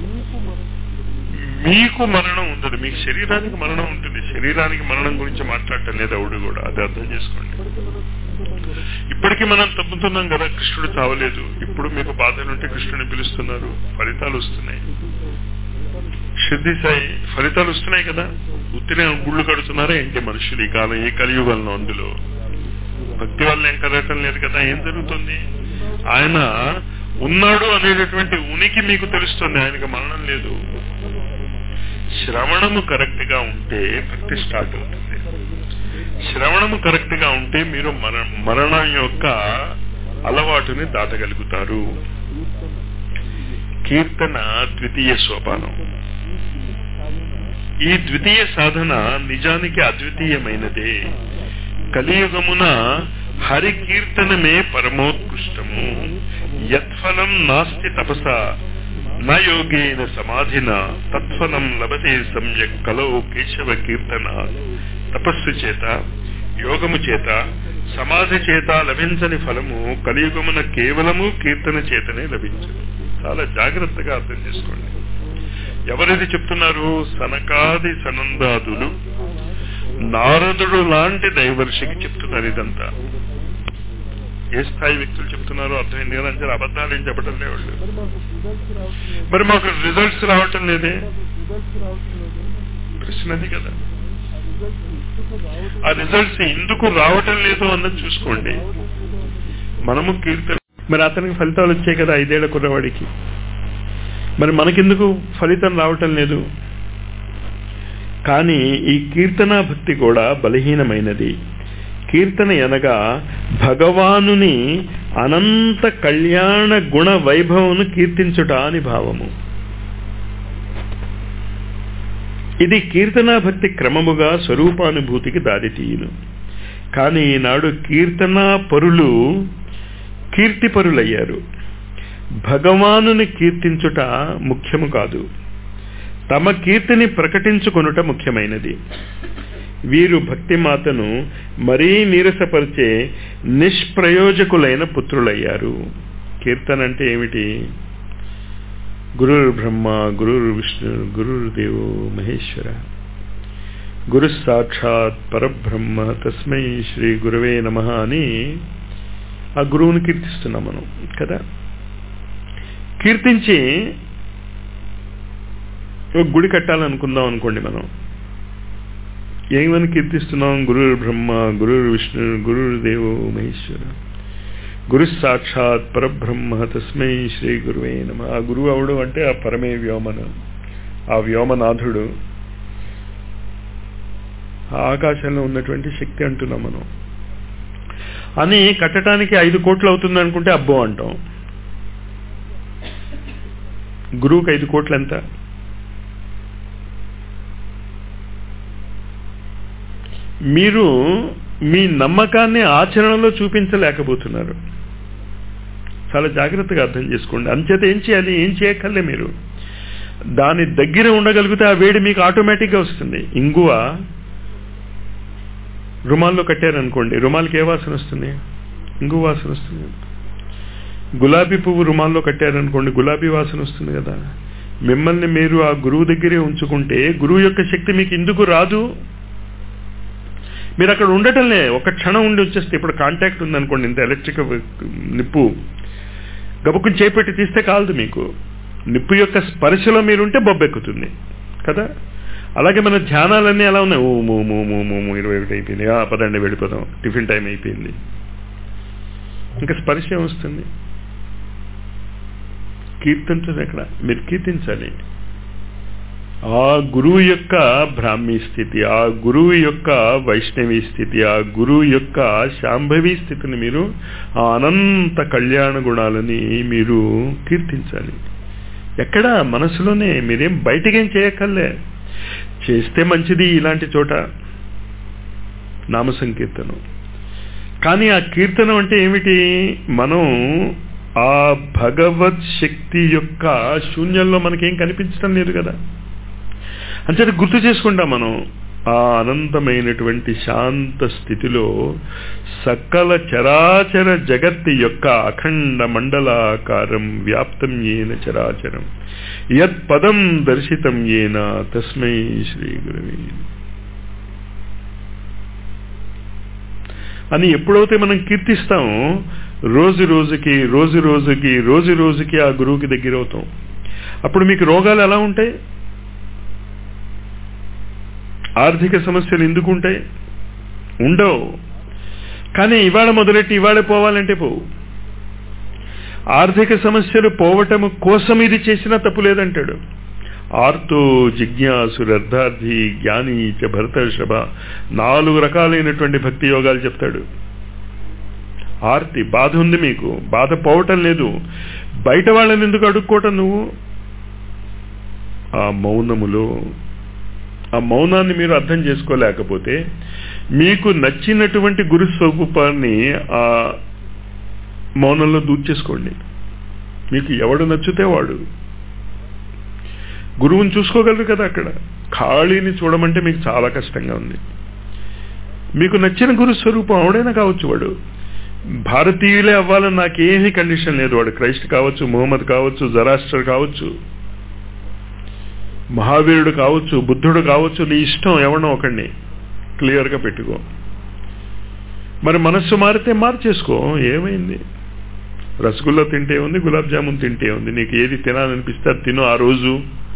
మీకు మరణం ఉండదు మీకు శరీరానికి మరణం ఉంటుంది శరీరానికి మరణం గురించి మాట్లాడటం లేదు అవుడు కూడా అది అర్థం చేసుకోండి ఇప్పటికీ మనం తప్పుతున్నాం కదా కృష్ణుడు చావలేదు ఇప్పుడు మీకు బాధలుంటే కృష్ణుని పిలుస్తున్నారు ఫలితాలు వస్తున్నాయి సిద్ధి సాయి ఫలితాలు వస్తున్నాయి కదా ఉత్తినే గుళ్ళు కడుతున్నారా ఏంటి మనుషులు ఈ కాలం ఏ కలియుగంలో అందులో భక్తి వల్ల ఏం కదగటం లేదు కదా ఏం జరుగుతుంది ఆయన ఉన్నాడు అనేటటువంటి ఉనికి మీకు తెలుస్తుంది ఆయనకి మరణం లేదు శ్రవణము కరెక్ట్ గా ఉంటే భక్తి స్టార్ట్ అవుతుంది శ్రవణము కరెక్ట్ గా ఉంటే మీరు మర మరణం యొక్క అలవాటుని దాటగలుగుతారు కీర్తన ద్వితీయ సోపానం ఈ ద్వితీయ సాధన నిజానికి అద్వితీయమైనదే కలియుగమున హరి కీర్తనమే పరమోత్కృష్టము యత్ఫలం నాస్తి తపస నా యోగేన సమాధిన తత్ఫలం లభతే సమ్యక్ కలో కేశవ కీర్తన తపస్సు చేత యోగము చేత సమాధి చేత లభించని ఫలము కలియుగమున కేవలము కీర్తన చేతనే లభించదు చాలా జాగ్రత్తగా అర్థం చేసుకోండి ఎవరిది చెప్తున్నారు సనకాది సనందాదులు నారదుడు లాంటి దైవర్షికి చెప్తున్నారు ఇదంతా ఏ స్థాయి వ్యక్తులు చెప్తున్నారో అర్థమైంది కదా అంటే అబద్ధాలు ఏం చెప్పడం లేవాళ్ళు మరి మాకు రిజల్ట్స్ రావటం లేదే ప్రశ్నది కదా ఆ రిజల్ట్స్ ఎందుకు రావటం లేదు అన్నది చూసుకోండి మనము కీర్తన మరి అతనికి ఫలితాలు వచ్చాయి కదా ఐదేళ్ల కుర్రవాడికి మరి మనకెందుకు ఫలితం రావటం లేదు కానీ ఈ కీర్తన భక్తి కూడా బలహీనమైనది కీర్తన అనగా భగవానుని అనంత కళ్యాణ గుణ వైభవమును కీర్తించుట అని భావము ఇది కీర్తనా భక్తి క్రమముగా స్వరూపానుభూతికి దారితీయును కానీ ఈనాడు కీర్తనా పరులు కీర్తిపరులయ్యారు భగవానుని కీర్తించుట ముఖ్యము కాదు తమ కీర్తిని ప్రకటించుకొనుట ముఖ్యమైనది వీరు భక్తిమాతను మరీ నీరసపరిచే నిష్ప్రయోజకులైన పుత్రులయ్యారు కీర్తన అంటే ఏమిటి గురుర్ బ్రహ్మ గురుర్ విష్ణు గురుర్ దేవో మహేశ్వర గురు సాక్షాత్ పరబ్రహ్మ తస్మై శ్రీ గురువే నమ అని ఆ గురువుని కీర్తిస్తున్నాం మనం కదా కీర్తించి ఒక గుడి కట్టాలనుకుందాం అనుకోండి మనం ఏమని కీర్తిస్తున్నాం గురు బ్రహ్మ గురు విష్ణు గురు దేవో మహేశ్వర గురు సాక్షాత్ పరబ్రహ్మ తస్మై శ్రీ గురువే నమ ఆ గురువు అవడు అంటే ఆ పరమే వ్యోమన ఆ వ్యోమనాథుడు ఆ ఆకాశంలో ఉన్నటువంటి శక్తి అంటున్నాం మనం అని కట్టడానికి ఐదు కోట్లు అవుతుంది అనుకుంటే అబ్బో అంటాం గురువుకి ఐదు కోట్లు ఎంత మీరు మీ నమ్మకాన్ని ఆచరణలో చూపించలేకపోతున్నారు చాలా జాగ్రత్తగా అర్థం చేసుకోండి అంచేత ఏం చేయాలి ఏం చేయక్కర్లే మీరు దాని దగ్గర ఉండగలిగితే ఆ వేడి మీకు ఆటోమేటిక్గా వస్తుంది ఇంగువ రుమాల్లో కట్టారనుకోండి రుమాలకి ఏ వాసన వస్తుంది ఇంగు వాసన వస్తుంది గులాబీ పువ్వు రుమాల్లో కట్టారనుకోండి గులాబీ వాసన వస్తుంది కదా మిమ్మల్ని మీరు ఆ గురువు దగ్గరే ఉంచుకుంటే గురువు యొక్క శక్తి మీకు ఎందుకు రాదు మీరు అక్కడ ఉండటంలే ఒక క్షణం ఉండి వచ్చేస్తే ఇప్పుడు కాంటాక్ట్ ఉందనుకోండి ఇంత ఎలక్ట్రిక్ నిప్పు గబుక్కుని చేపెట్టి తీస్తే కాలదు మీకు నిప్పు యొక్క స్పర్శలో మీరుంటే బొబ్బెక్కుతుంది కదా అలాగే మన ధ్యానాలన్నీ ఎలా ఉన్నాయి ఓ మో మో మో మో మో ఇరవై ఒకటి అయిపోయింది ఆ పదండి వెళ్ళిపోదాం టిఫిన్ టైం అయిపోయింది ఇంకా స్పర్శ ఏమొస్తుంది కీర్తించదు ఎక్కడ మీరు కీర్తించాలి ఆ గురువు యొక్క బ్రాహ్మీ స్థితి ఆ గురువు యొక్క వైష్ణవి స్థితి ఆ గురువు యొక్క శాంభవి స్థితిని మీరు ఆ అనంత కళ్యాణ గుణాలని మీరు కీర్తించాలి ఎక్కడ మనసులోనే మీరేం బయటకేం చేయక్కర్లే చేస్తే మంచిది ఇలాంటి చోట నామ సంకీర్తనం కానీ ఆ కీర్తనం అంటే ఏమిటి మనం ఆ భగవత్ శక్తి యొక్క శూన్యంలో మనకేం కనిపించడం లేదు కదా అంచేత గుర్తు చేసుకుంటాం మనం ఆ అనంతమైనటువంటి శాంత స్థితిలో సకల చరాచర జగత్తి యొక్క అఖండ మండలాకారం వ్యాప్తం ఏన చరాచరం యత్ పదం దర్శితం ఏన తస్మై శ్రీ గురవే అని ఎప్పుడైతే మనం కీర్తిస్తామో రోజు రోజుకి రోజు రోజుకి రోజు రోజుకి ఆ గురువుకి దగ్గర అవుతాం అప్పుడు మీకు రోగాలు ఎలా ఉంటాయి ఆర్థిక సమస్యలు ఎందుకు ఉంటాయి ఉండవు కానీ ఇవాళ మొదలెట్టి ఇవాళ పోవాలంటే పోవు ఆర్థిక సమస్యలు పోవటం కోసం ఇది చేసినా తప్పు లేదంటాడు ఆర్తో జిజ్ఞాసురర్థార్థి జ్ఞాని చ భరతర్షభ నాలుగు రకాలైనటువంటి భక్తి యోగాలు చెప్తాడు ఆర్తి బాధ ఉంది మీకు బాధ పోవటం లేదు బయట వాళ్ళని ఎందుకు అడుక్కోవటం నువ్వు ఆ మౌనములో ఆ మౌనాన్ని మీరు అర్థం చేసుకోలేకపోతే మీకు నచ్చినటువంటి గురు స్వరూపాన్ని ఆ మౌనంలో దూర్చేసుకోండి మీకు ఎవడు నచ్చితే వాడు గురువుని చూసుకోగలరు కదా అక్కడ ఖాళీని చూడమంటే మీకు చాలా కష్టంగా ఉంది మీకు నచ్చిన గురు స్వరూపం ఎవడైనా కావచ్చు వాడు భారతీయులే అవ్వాలని నాకేమీ కండిషన్ లేదు వాడు క్రైస్ట్ కావచ్చు ముహమ్మద్ కావచ్చు జరాస్టర్ కావచ్చు మహావీరుడు కావచ్చు బుద్ధుడు కావచ్చు నీ ఇష్టం ఎవడో ఒకడిని క్లియర్గా పెట్టుకో మరి మనస్సు మారితే మార్చేసుకో ఏమైంది రసగుల్లా తింటే ఉంది గులాబ్ జామున్ తింటే ఉంది నీకు ఏది తినాలనిపిస్తే అది తిను ఆ రోజు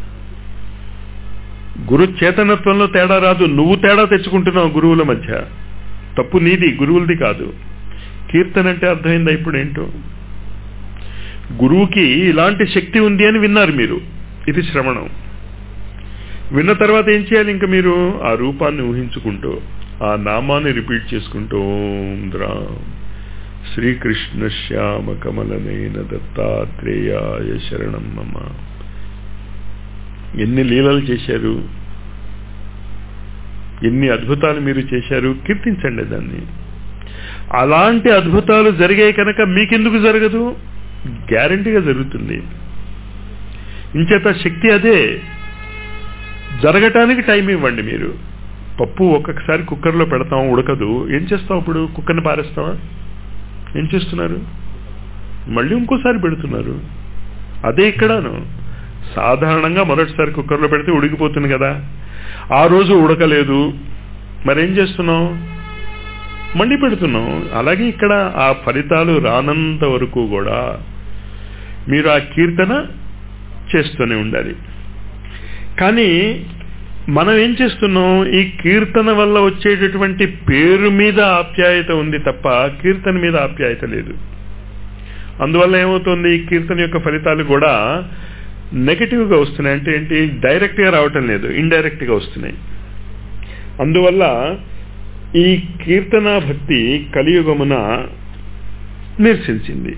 గురు చేతనత్వంలో తేడా రాదు నువ్వు తేడా తెచ్చుకుంటున్నావు గురువుల మధ్య తప్పు నీది గురువులది కాదు కీర్తన అంటే అర్థమైందా ఇప్పుడు ఏంటో గురువుకి ఇలాంటి శక్తి ఉంది అని విన్నారు మీరు ఇది శ్రవణం విన్న తర్వాత ఏం చేయాలి ఇంకా మీరు ఆ రూపాన్ని ఊహించుకుంటూ ఆ నామాన్ని రిపీట్ చేసుకుంటూ ఓం ద్రాం శ్రీకృష్ణ శ్యామ కమలనైన దత్తాత్రేయాయ శరణం మమ ఎన్ని లీలలు చేశారు ఎన్ని అద్భుతాలు మీరు చేశారు కీర్తించండి దాన్ని అలాంటి అద్భుతాలు జరిగాయి కనుక మీకెందుకు జరగదు గ్యారంటీగా జరుగుతుంది ఇంచేత శక్తి అదే జరగటానికి టైం ఇవ్వండి మీరు పప్పు ఒక్కొక్కసారి కుక్కర్లో పెడతాం ఉడకదు ఏం చేస్తాం ఇప్పుడు కుక్కర్ని పారేస్తావా ఏం చేస్తున్నారు మళ్ళీ ఇంకోసారి పెడుతున్నారు అదే ఇక్కడను సాధారణంగా మొదటిసారి కుక్కర్లో పెడితే ఉడికిపోతుంది కదా ఆ రోజు ఉడకలేదు మరేం చేస్తున్నాం మళ్ళీ పెడుతున్నాం అలాగే ఇక్కడ ఆ ఫలితాలు రానంత వరకు కూడా మీరు ఆ కీర్తన చేస్తూనే ఉండాలి కానీ మనం ఏం చేస్తున్నాం ఈ కీర్తన వల్ల వచ్చేటటువంటి పేరు మీద ఆప్యాయత ఉంది తప్ప కీర్తన మీద ఆప్యాయత లేదు అందువల్ల ఏమవుతుంది ఈ కీర్తన యొక్క ఫలితాలు కూడా నెగటివ్గా వస్తున్నాయి అంటే ఏంటి డైరెక్ట్గా రావటం లేదు ఇండైరెక్ట్గా వస్తున్నాయి అందువల్ల ఈ కీర్తన భక్తి కలియుగమున నిరసించింది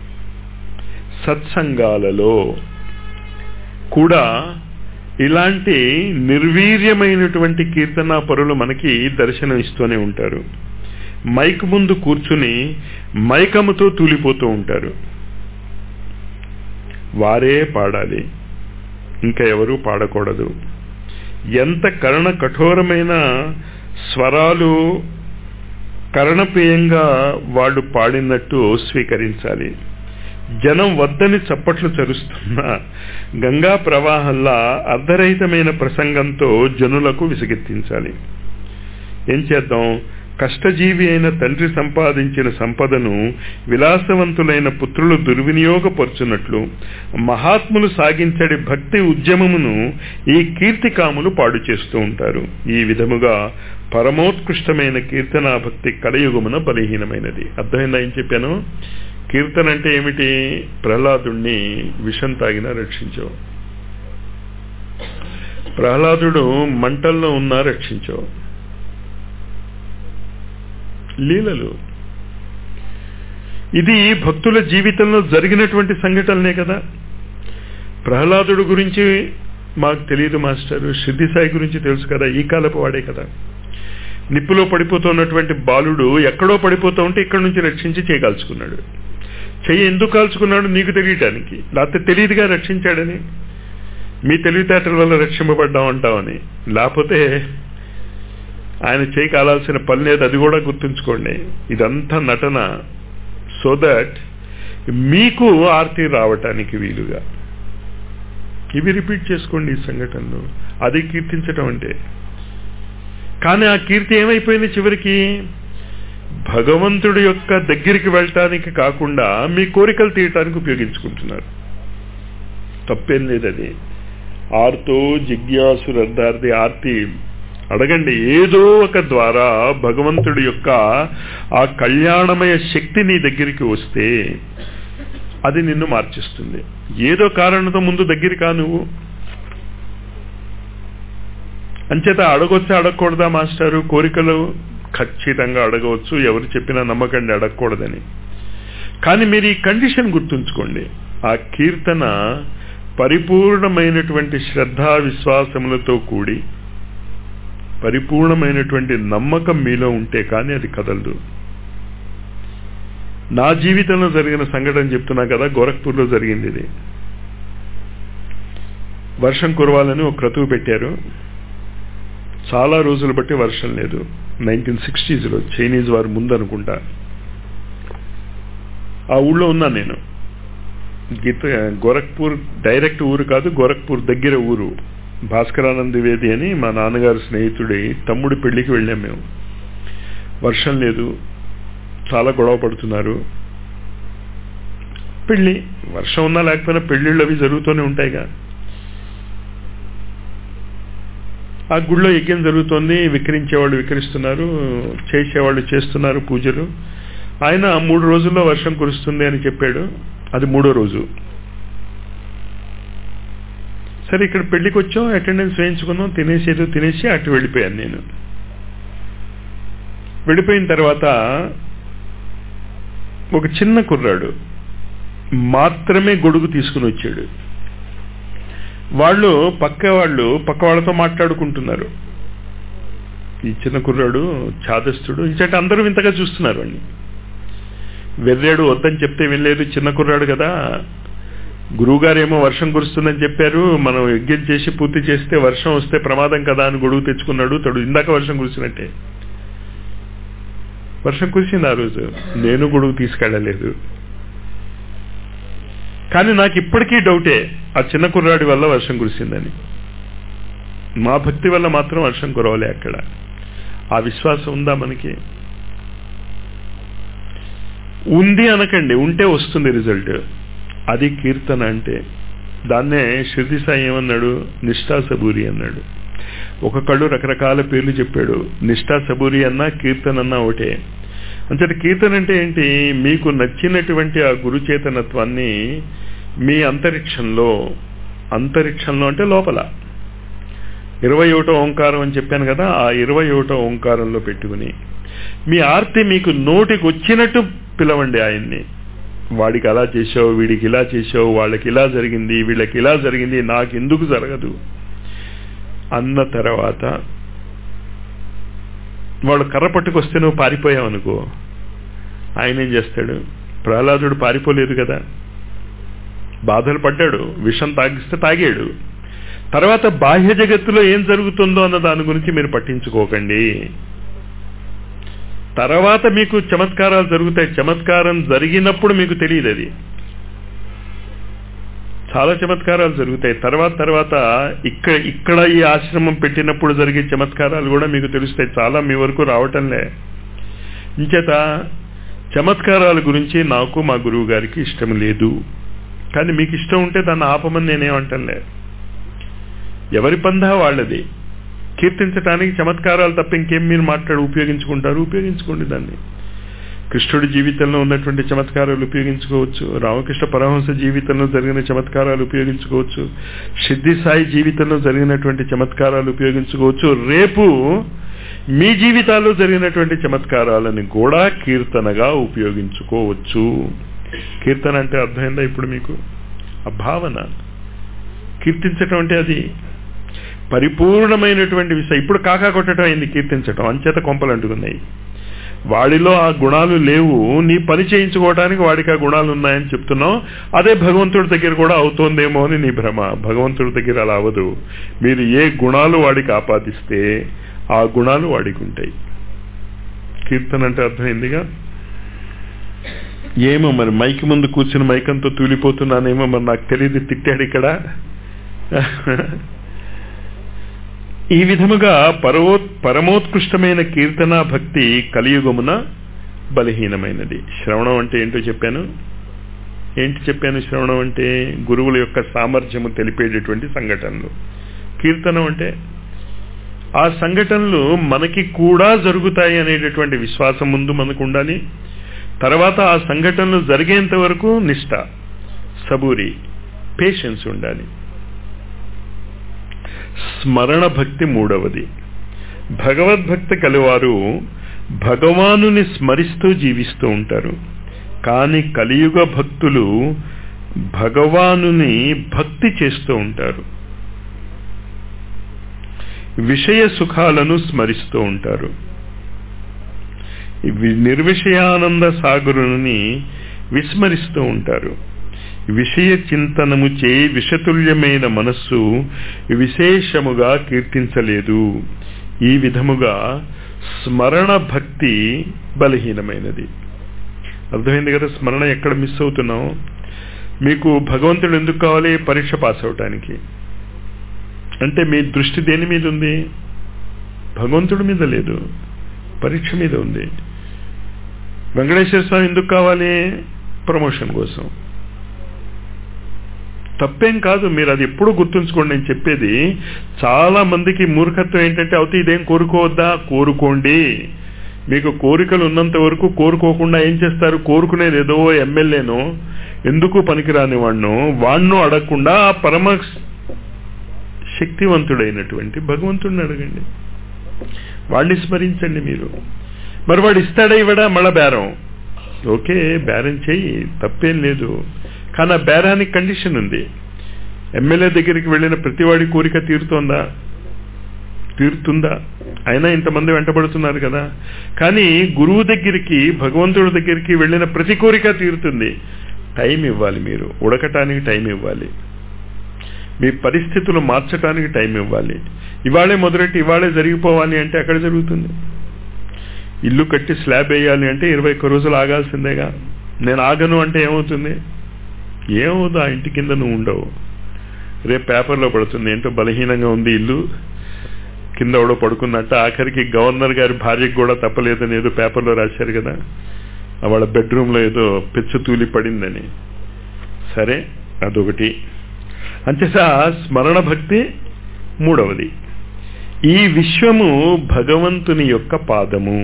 సత్సంగాలలో కూడా ఇలాంటి నిర్వీర్యమైనటువంటి కీర్తనా పరులు మనకి దర్శనం ఇస్తూనే ఉంటారు మైక్ ముందు కూర్చుని మైకముతో తూలిపోతూ ఉంటారు వారే పాడాలి ఇంకా ఎవరూ పాడకూడదు ఎంత కర్ణ కఠోరమైన స్వరాలు కర్ణప్రియంగా వాళ్ళు పాడినట్టు స్వీకరించాలి జనం వద్దని చప్పట్లు చరుస్తున్న గంగా ప్రవాహంలా అర్ధరహితమైన ప్రసంగంతో జనులకు విసిగెత్తించాలి ఏం చేద్దాం కష్టజీవి అయిన తండ్రి సంపాదించిన సంపదను విలాసవంతులైన పుత్రులు దుర్వినియోగపరుచున్నట్లు మహాత్ములు సాగించడి భక్తి ఉద్యమమును ఈ కీర్తికాములు పాడు చేస్తూ ఉంటారు ఈ విధముగా పరమోత్కృష్టమైన కీర్తనా భక్తి కలయుగమున బలహీనమైనది అర్థమైందా ఏం చెప్పాను కీర్తన అంటే ఏమిటి ప్రహ్లాదుణ్ణి విషం తాగినా రక్షించావు ప్రహ్లాదుడు మంటల్లో ఉన్నా రక్షించావు లీలలు ఇది భక్తుల జీవితంలో జరిగినటువంటి సంఘటనలే కదా ప్రహ్లాదుడు గురించి మాకు తెలియదు మాస్టర్ సిద్ధి సాయి గురించి తెలుసు కదా ఈ కాలపు వాడే కదా నిప్పులో పడిపోతున్నటువంటి బాలుడు ఎక్కడో పడిపోతూ ఉంటే ఇక్కడి నుంచి రక్షించి చేయగలుచుకున్నాడు చెయ్యి ఎందుకు కాల్చుకున్నాడు నీకు తెలియటానికి లేకపోతే తెలియదుగా రక్షించాడని మీ తెలివితేటల వల్ల రక్షింపబడ్డాం అంటామని లేకపోతే ఆయన చేయి కాలాల్సిన పని లేదు అది కూడా గుర్తుంచుకోండి ఇదంతా నటన సో దట్ మీకు ఆర్తి రావటానికి వీలుగా ఇవి రిపీట్ చేసుకోండి ఈ సంఘటనలు అది కీర్తించటం అంటే కానీ ఆ కీర్తి ఏమైపోయింది చివరికి భగవంతుడి యొక్క దగ్గరికి వెళ్ళటానికి కాకుండా మీ కోరికలు తీయటానికి ఉపయోగించుకుంటున్నారు తప్పేం లేదు అది ఆర్తో జిజ్ఞాసు రద్దార్థి ఆర్తి అడగండి ఏదో ఒక ద్వారా భగవంతుడి యొక్క ఆ కళ్యాణమయ శక్తి నీ దగ్గరికి వస్తే అది నిన్ను మార్చిస్తుంది ఏదో కారణంతో ముందు దగ్గరికి కా నువ్వు అంచేత అడగొచ్చా అడగకూడదా మాస్టారు కోరికలు ఖచ్చితంగా అడగవచ్చు ఎవరు చెప్పినా నమ్మకండి అడగకూడదని కానీ మీరు ఈ కండిషన్ గుర్తుంచుకోండి ఆ కీర్తన పరిపూర్ణమైనటువంటి శ్రద్ధా విశ్వాసములతో కూడి పరిపూర్ణమైనటువంటి నమ్మకం మీలో ఉంటే కానీ అది కదలదు నా జీవితంలో జరిగిన సంఘటన చెప్తున్నా కదా గోరఖ్పూర్లో జరిగింది ఇది వర్షం కురవాలని ఒక క్రతువు పెట్టారు చాలా రోజులు బట్టి వర్షం లేదు నైన్టీన్ సిక్స్టీస్లో చైనీస్ వారు ముందు అనుకుంటా ఆ ఊళ్ళో ఉన్నాను నేను గీత గోరఖ్పూర్ డైరెక్ట్ ఊరు కాదు గోరఖ్పూర్ దగ్గర ఊరు భాస్కరానంద్ ద్వివేది అని మా నాన్నగారు స్నేహితుడి తమ్ముడి పెళ్లికి వెళ్ళాం మేము వర్షం లేదు చాలా గొడవ పడుతున్నారు పెళ్లి వర్షం ఉన్నా లేకపోయినా పెళ్లిళ్ళు అవి జరుగుతూనే ఉంటాయిగా ఆ గుళ్ళో యజ్ఞం జరుగుతోంది విక్రించేవాళ్ళు విక్రిస్తున్నారు చేసేవాళ్ళు చేస్తున్నారు పూజలు ఆయన మూడు రోజుల్లో వర్షం కురుస్తుంది అని చెప్పాడు అది మూడో రోజు సరే ఇక్కడ పెళ్లికి వచ్చాం అటెండెన్స్ వేయించుకున్నాం తినేసి ఏదో తినేసి అటు వెళ్ళిపోయాను నేను వెళ్ళిపోయిన తర్వాత ఒక చిన్న కుర్రాడు మాత్రమే గొడుగు తీసుకుని వచ్చాడు వాళ్ళు పక్క వాళ్ళు పక్క వాళ్ళతో మాట్లాడుకుంటున్నారు ఈ చిన్న కుర్రాడు చాదస్తుడు ఇంచంటే అందరూ ఇంతగా చూస్తున్నారు వాడిని వెర్రాడు వద్దని చెప్తే వినలేదు చిన్న కుర్రాడు కదా గురువుగారేమో వర్షం కురుస్తుందని చెప్పారు మనం యజ్ఞం చేసి పూర్తి చేస్తే వర్షం వస్తే ప్రమాదం కదా అని గొడుగు తెచ్చుకున్నాడు తడు ఇందాక వర్షం కురిసినట్టే వర్షం కురిసింది ఆ రోజు నేను గొడుగు తీసుకెళ్ళలేదు కానీ నాకు ఇప్పటికీ డౌటే ఆ చిన్న కుర్రాడి వల్ల వర్షం కురిసిందని మా భక్తి వల్ల మాత్రం వర్షం కురవలే అక్కడ ఆ విశ్వాసం ఉందా మనకి ఉంది అనకండి ఉంటే వస్తుంది రిజల్ట్ అది కీర్తన అంటే దాన్నే శృతి సాయి ఏమన్నాడు నిష్ఠా సబూరి అన్నాడు ఒక్కొక్కళ్ళు రకరకాల పేర్లు చెప్పాడు నిష్ఠా సబూరి అన్నా కీర్తన అన్నా ఒకటే అంతటి కీర్తన అంటే ఏంటి మీకు నచ్చినటువంటి ఆ గురుచేతనత్వాన్ని మీ అంతరిక్షంలో అంతరిక్షంలో అంటే లోపల ఇరవై ఒకటో ఓంకారం అని చెప్పాను కదా ఆ ఇరవై ఒకటో ఓంకారంలో పెట్టుకుని మీ ఆర్తి మీకు నోటికి వచ్చినట్టు పిలవండి ఆయన్ని వాడికి అలా చేసావు వీడికి ఇలా చేసావు వాళ్ళకి ఇలా జరిగింది వీళ్ళకి ఇలా జరిగింది నాకు ఎందుకు జరగదు అన్న తర్వాత వాడు కర్ర పట్టుకొస్తే నువ్వు పారిపోయావు అనుకో ఆయన ఏం చేస్తాడు ప్రహ్లాదుడు పారిపోలేదు కదా బాధలు పడ్డాడు విషం తాగిస్తే తాగాడు తర్వాత బాహ్య జగత్తులో ఏం జరుగుతుందో అన్న దాని గురించి మీరు పట్టించుకోకండి తర్వాత మీకు చమత్కారాలు జరుగుతాయి చమత్కారం జరిగినప్పుడు మీకు తెలియదు అది చాలా చమత్కారాలు జరుగుతాయి తర్వాత తర్వాత ఇక్కడ ఇక్కడ ఈ ఆశ్రమం పెట్టినప్పుడు జరిగే చమత్కారాలు కూడా మీకు తెలుస్తాయి చాలా మీ వరకు రావటంలే ఇంచేత చమత్కారాల గురించి నాకు మా గురువు గారికి ఇష్టం లేదు కానీ మీకు ఇష్టం ఉంటే దాన్ని ఆపమని నేనేమంటలే ఎవరి పందా వాళ్ళది కీర్తించడానికి చమత్కారాలు తప్ప ఇంకేం మీరు మాట్లాడి ఉపయోగించుకుంటారు ఉపయోగించుకోండి దాన్ని కృష్ణుడి జీవితంలో ఉన్నటువంటి చమత్కారాలు ఉపయోగించుకోవచ్చు రామకృష్ణ పరమహంస జీవితంలో జరిగిన చమత్కారాలు ఉపయోగించుకోవచ్చు సిద్ధి సాయి జీవితంలో జరిగినటువంటి చమత్కారాలు ఉపయోగించుకోవచ్చు రేపు మీ జీవితాల్లో జరిగినటువంటి చమత్కారాలను కూడా కీర్తనగా ఉపయోగించుకోవచ్చు కీర్తన అంటే అర్థమైందా ఇప్పుడు మీకు ఆ భావన కీర్తించటం అంటే అది పరిపూర్ణమైనటువంటి విషయం ఇప్పుడు కాకా కొట్టడం అయింది కీర్తించటం అంచేత కొంపలు అంటుకున్నాయి వాడిలో ఆ గుణాలు లేవు నీ పని చేయించుకోవడానికి వాడికి ఆ గుణాలు ఉన్నాయని చెప్తున్నావు అదే భగవంతుడి దగ్గర కూడా అవుతోందేమో అని నీ భ్రమ భగవంతుడి దగ్గర అలా అవదు మీరు ఏ గుణాలు వాడికి ఆపాదిస్తే ఆ గుణాలు వాడికి ఉంటాయి కీర్తన అంటే అర్థమైందిగా ఏమో మరి మైక్ ముందు కూర్చుని మైకంతో తూలిపోతున్నానేమో మరి నాకు తెలియదు తిట్టాడు ఇక్కడ ఈ విధముగా పరవో పరమోత్కృష్టమైన కీర్తన భక్తి కలియుగమున బలహీనమైనది శ్రవణం అంటే ఏంటో చెప్పాను ఏంటి చెప్పాను శ్రవణం అంటే గురువుల యొక్క సామర్థ్యము తెలిపేటటువంటి సంఘటనలు కీర్తనం అంటే ఆ సంఘటనలు మనకి కూడా జరుగుతాయి అనేటటువంటి విశ్వాసం ముందు మనకు ఉండాలి తర్వాత ఆ సంఘటనలు జరిగేంత వరకు నిష్ట సబూరి పేషెన్స్ ఉండాలి స్మరణ భక్తి మూడవది భగవద్భక్తి కలివారు భగవానుని స్మరిస్తూ జీవిస్తూ ఉంటారు కానీ కలియుగ భక్తులు భగవానుని భక్తి చేస్తూ ఉంటారు విషయ సుఖాలను స్మరిస్తూ ఉంటారు నిర్విషయానంద సాగరుని విస్మరిస్తూ ఉంటారు విషయ చింతనము చే విషతుల్యమైన మనస్సు విశేషముగా కీర్తించలేదు ఈ విధముగా స్మరణ భక్తి బలహీనమైనది అర్థమైంది కదా స్మరణ ఎక్కడ మిస్ అవుతున్నాం మీకు భగవంతుడు ఎందుకు కావాలి పరీక్ష పాస్ అవటానికి అంటే మీ దృష్టి దేని మీద ఉంది భగవంతుడి మీద లేదు పరీక్ష మీద ఉంది వెంకటేశ్వర స్వామి ఎందుకు కావాలి ప్రమోషన్ కోసం తప్పేం కాదు మీరు అది ఎప్పుడు గుర్తుంచుకోండి నేను చెప్పేది చాలా మందికి మూర్ఖత్వం ఏంటంటే అవుతే ఇదేం కోరుకోవద్దా కోరుకోండి మీకు కోరికలు ఉన్నంత వరకు కోరుకోకుండా ఏం చేస్తారు కోరుకునేది ఏదో ఎమ్మెల్యేనో ఎందుకు పనికిరాని వాణ్ణో వాణ్ణు అడగకుండా ఆ పరమ శక్తివంతుడైనటువంటి భగవంతుడిని అడగండి వాడిని స్మరించండి మీరు మరి వాడు ఇస్తాడా ఇవ్వడా మళ్ళా బేరం ఓకే బేరం చెయ్యి తప్పేం లేదు కానీ ఆ బేరానికి కండిషన్ ఉంది ఎమ్మెల్యే దగ్గరికి వెళ్ళిన ప్రతివాడి కోరిక తీరుతోందా తీరుతుందా అయినా ఇంతమంది వెంటబడుతున్నారు కదా కానీ గురువు దగ్గరికి భగవంతుడి దగ్గరికి వెళ్ళిన ప్రతి కోరిక తీరుతుంది టైం ఇవ్వాలి మీరు ఉడకటానికి టైం ఇవ్వాలి మీ పరిస్థితులు మార్చడానికి టైం ఇవ్వాలి ఇవాళే మొదలెట్టి ఇవాళే జరిగిపోవాలి అంటే ఎక్కడ జరుగుతుంది ఇల్లు కట్టి స్లాబ్ వేయాలి అంటే ఇరవై ఒక్క రోజులు ఆగాల్సిందేగా నేను ఆగను అంటే ఏమవుతుంది ఏమవుతుంది ఆ ఇంటి కింద నువ్వు ఉండవు రేపు పేపర్లో పడుతుంది ఏంటో బలహీనంగా ఉంది ఇల్లు కింద ఎవడో పడుకున్నట్ట ఆఖరికి గవర్నర్ గారి భార్యకు కూడా తప్పలేదని ఏదో పేపర్లో రాశారు కదా వాళ్ళ బెడ్రూమ్లో ఏదో పెచ్చు తూలి పడిందని సరే అదొకటి అంచేత స్మరణ భక్తి మూడవది ఈ విశ్వము భగవంతుని యొక్క పాదము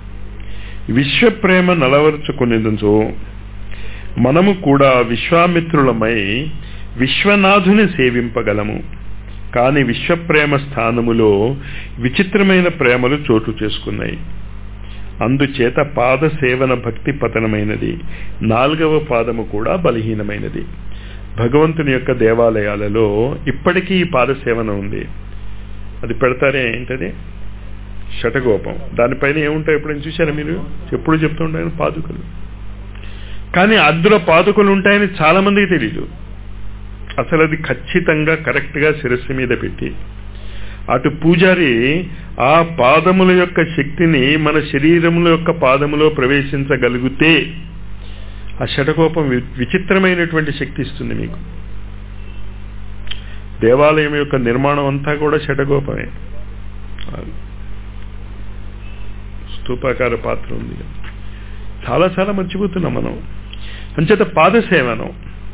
విశ్వప్రేమ నలవరుచుకునేదో మనము కూడా విశ్వామిత్రులమై విశ్వనాథుని సేవింపగలము కాని విశ్వప్రేమ స్థానములో విచిత్రమైన ప్రేమలు చోటు చేసుకున్నాయి అందుచేత పాద సేవన భక్తి పతనమైనది నాలుగవ పాదము కూడా బలహీనమైనది భగవంతుని యొక్క దేవాలయాలలో ఇప్పటికీ ఈ పాదసేవన ఉంది అది పెడతారే ఏంటది షటగోపం దానిపైన ఏముంటాయి ఎప్పుడైనా చూసారా మీరు ఎప్పుడు చెప్తూ ఉంటాయని పాదుకలు కానీ అందులో పాదుకలు ఉంటాయని చాలా మందికి తెలీదు అసలు అది ఖచ్చితంగా కరెక్ట్గా శిరస్సు మీద పెట్టి అటు పూజారి ఆ పాదముల యొక్క శక్తిని మన శరీరముల యొక్క పాదములో ప్రవేశించగలిగితే ఆ షటకోపం విచిత్రమైనటువంటి శక్తి ఇస్తుంది మీకు దేవాలయం యొక్క నిర్మాణం అంతా కూడా షటగోపమే స్తూపాకార పాత్ర ఉంది చాలా చాలా మర్చిపోతున్నాం మనం అంచేత పాదసేవనం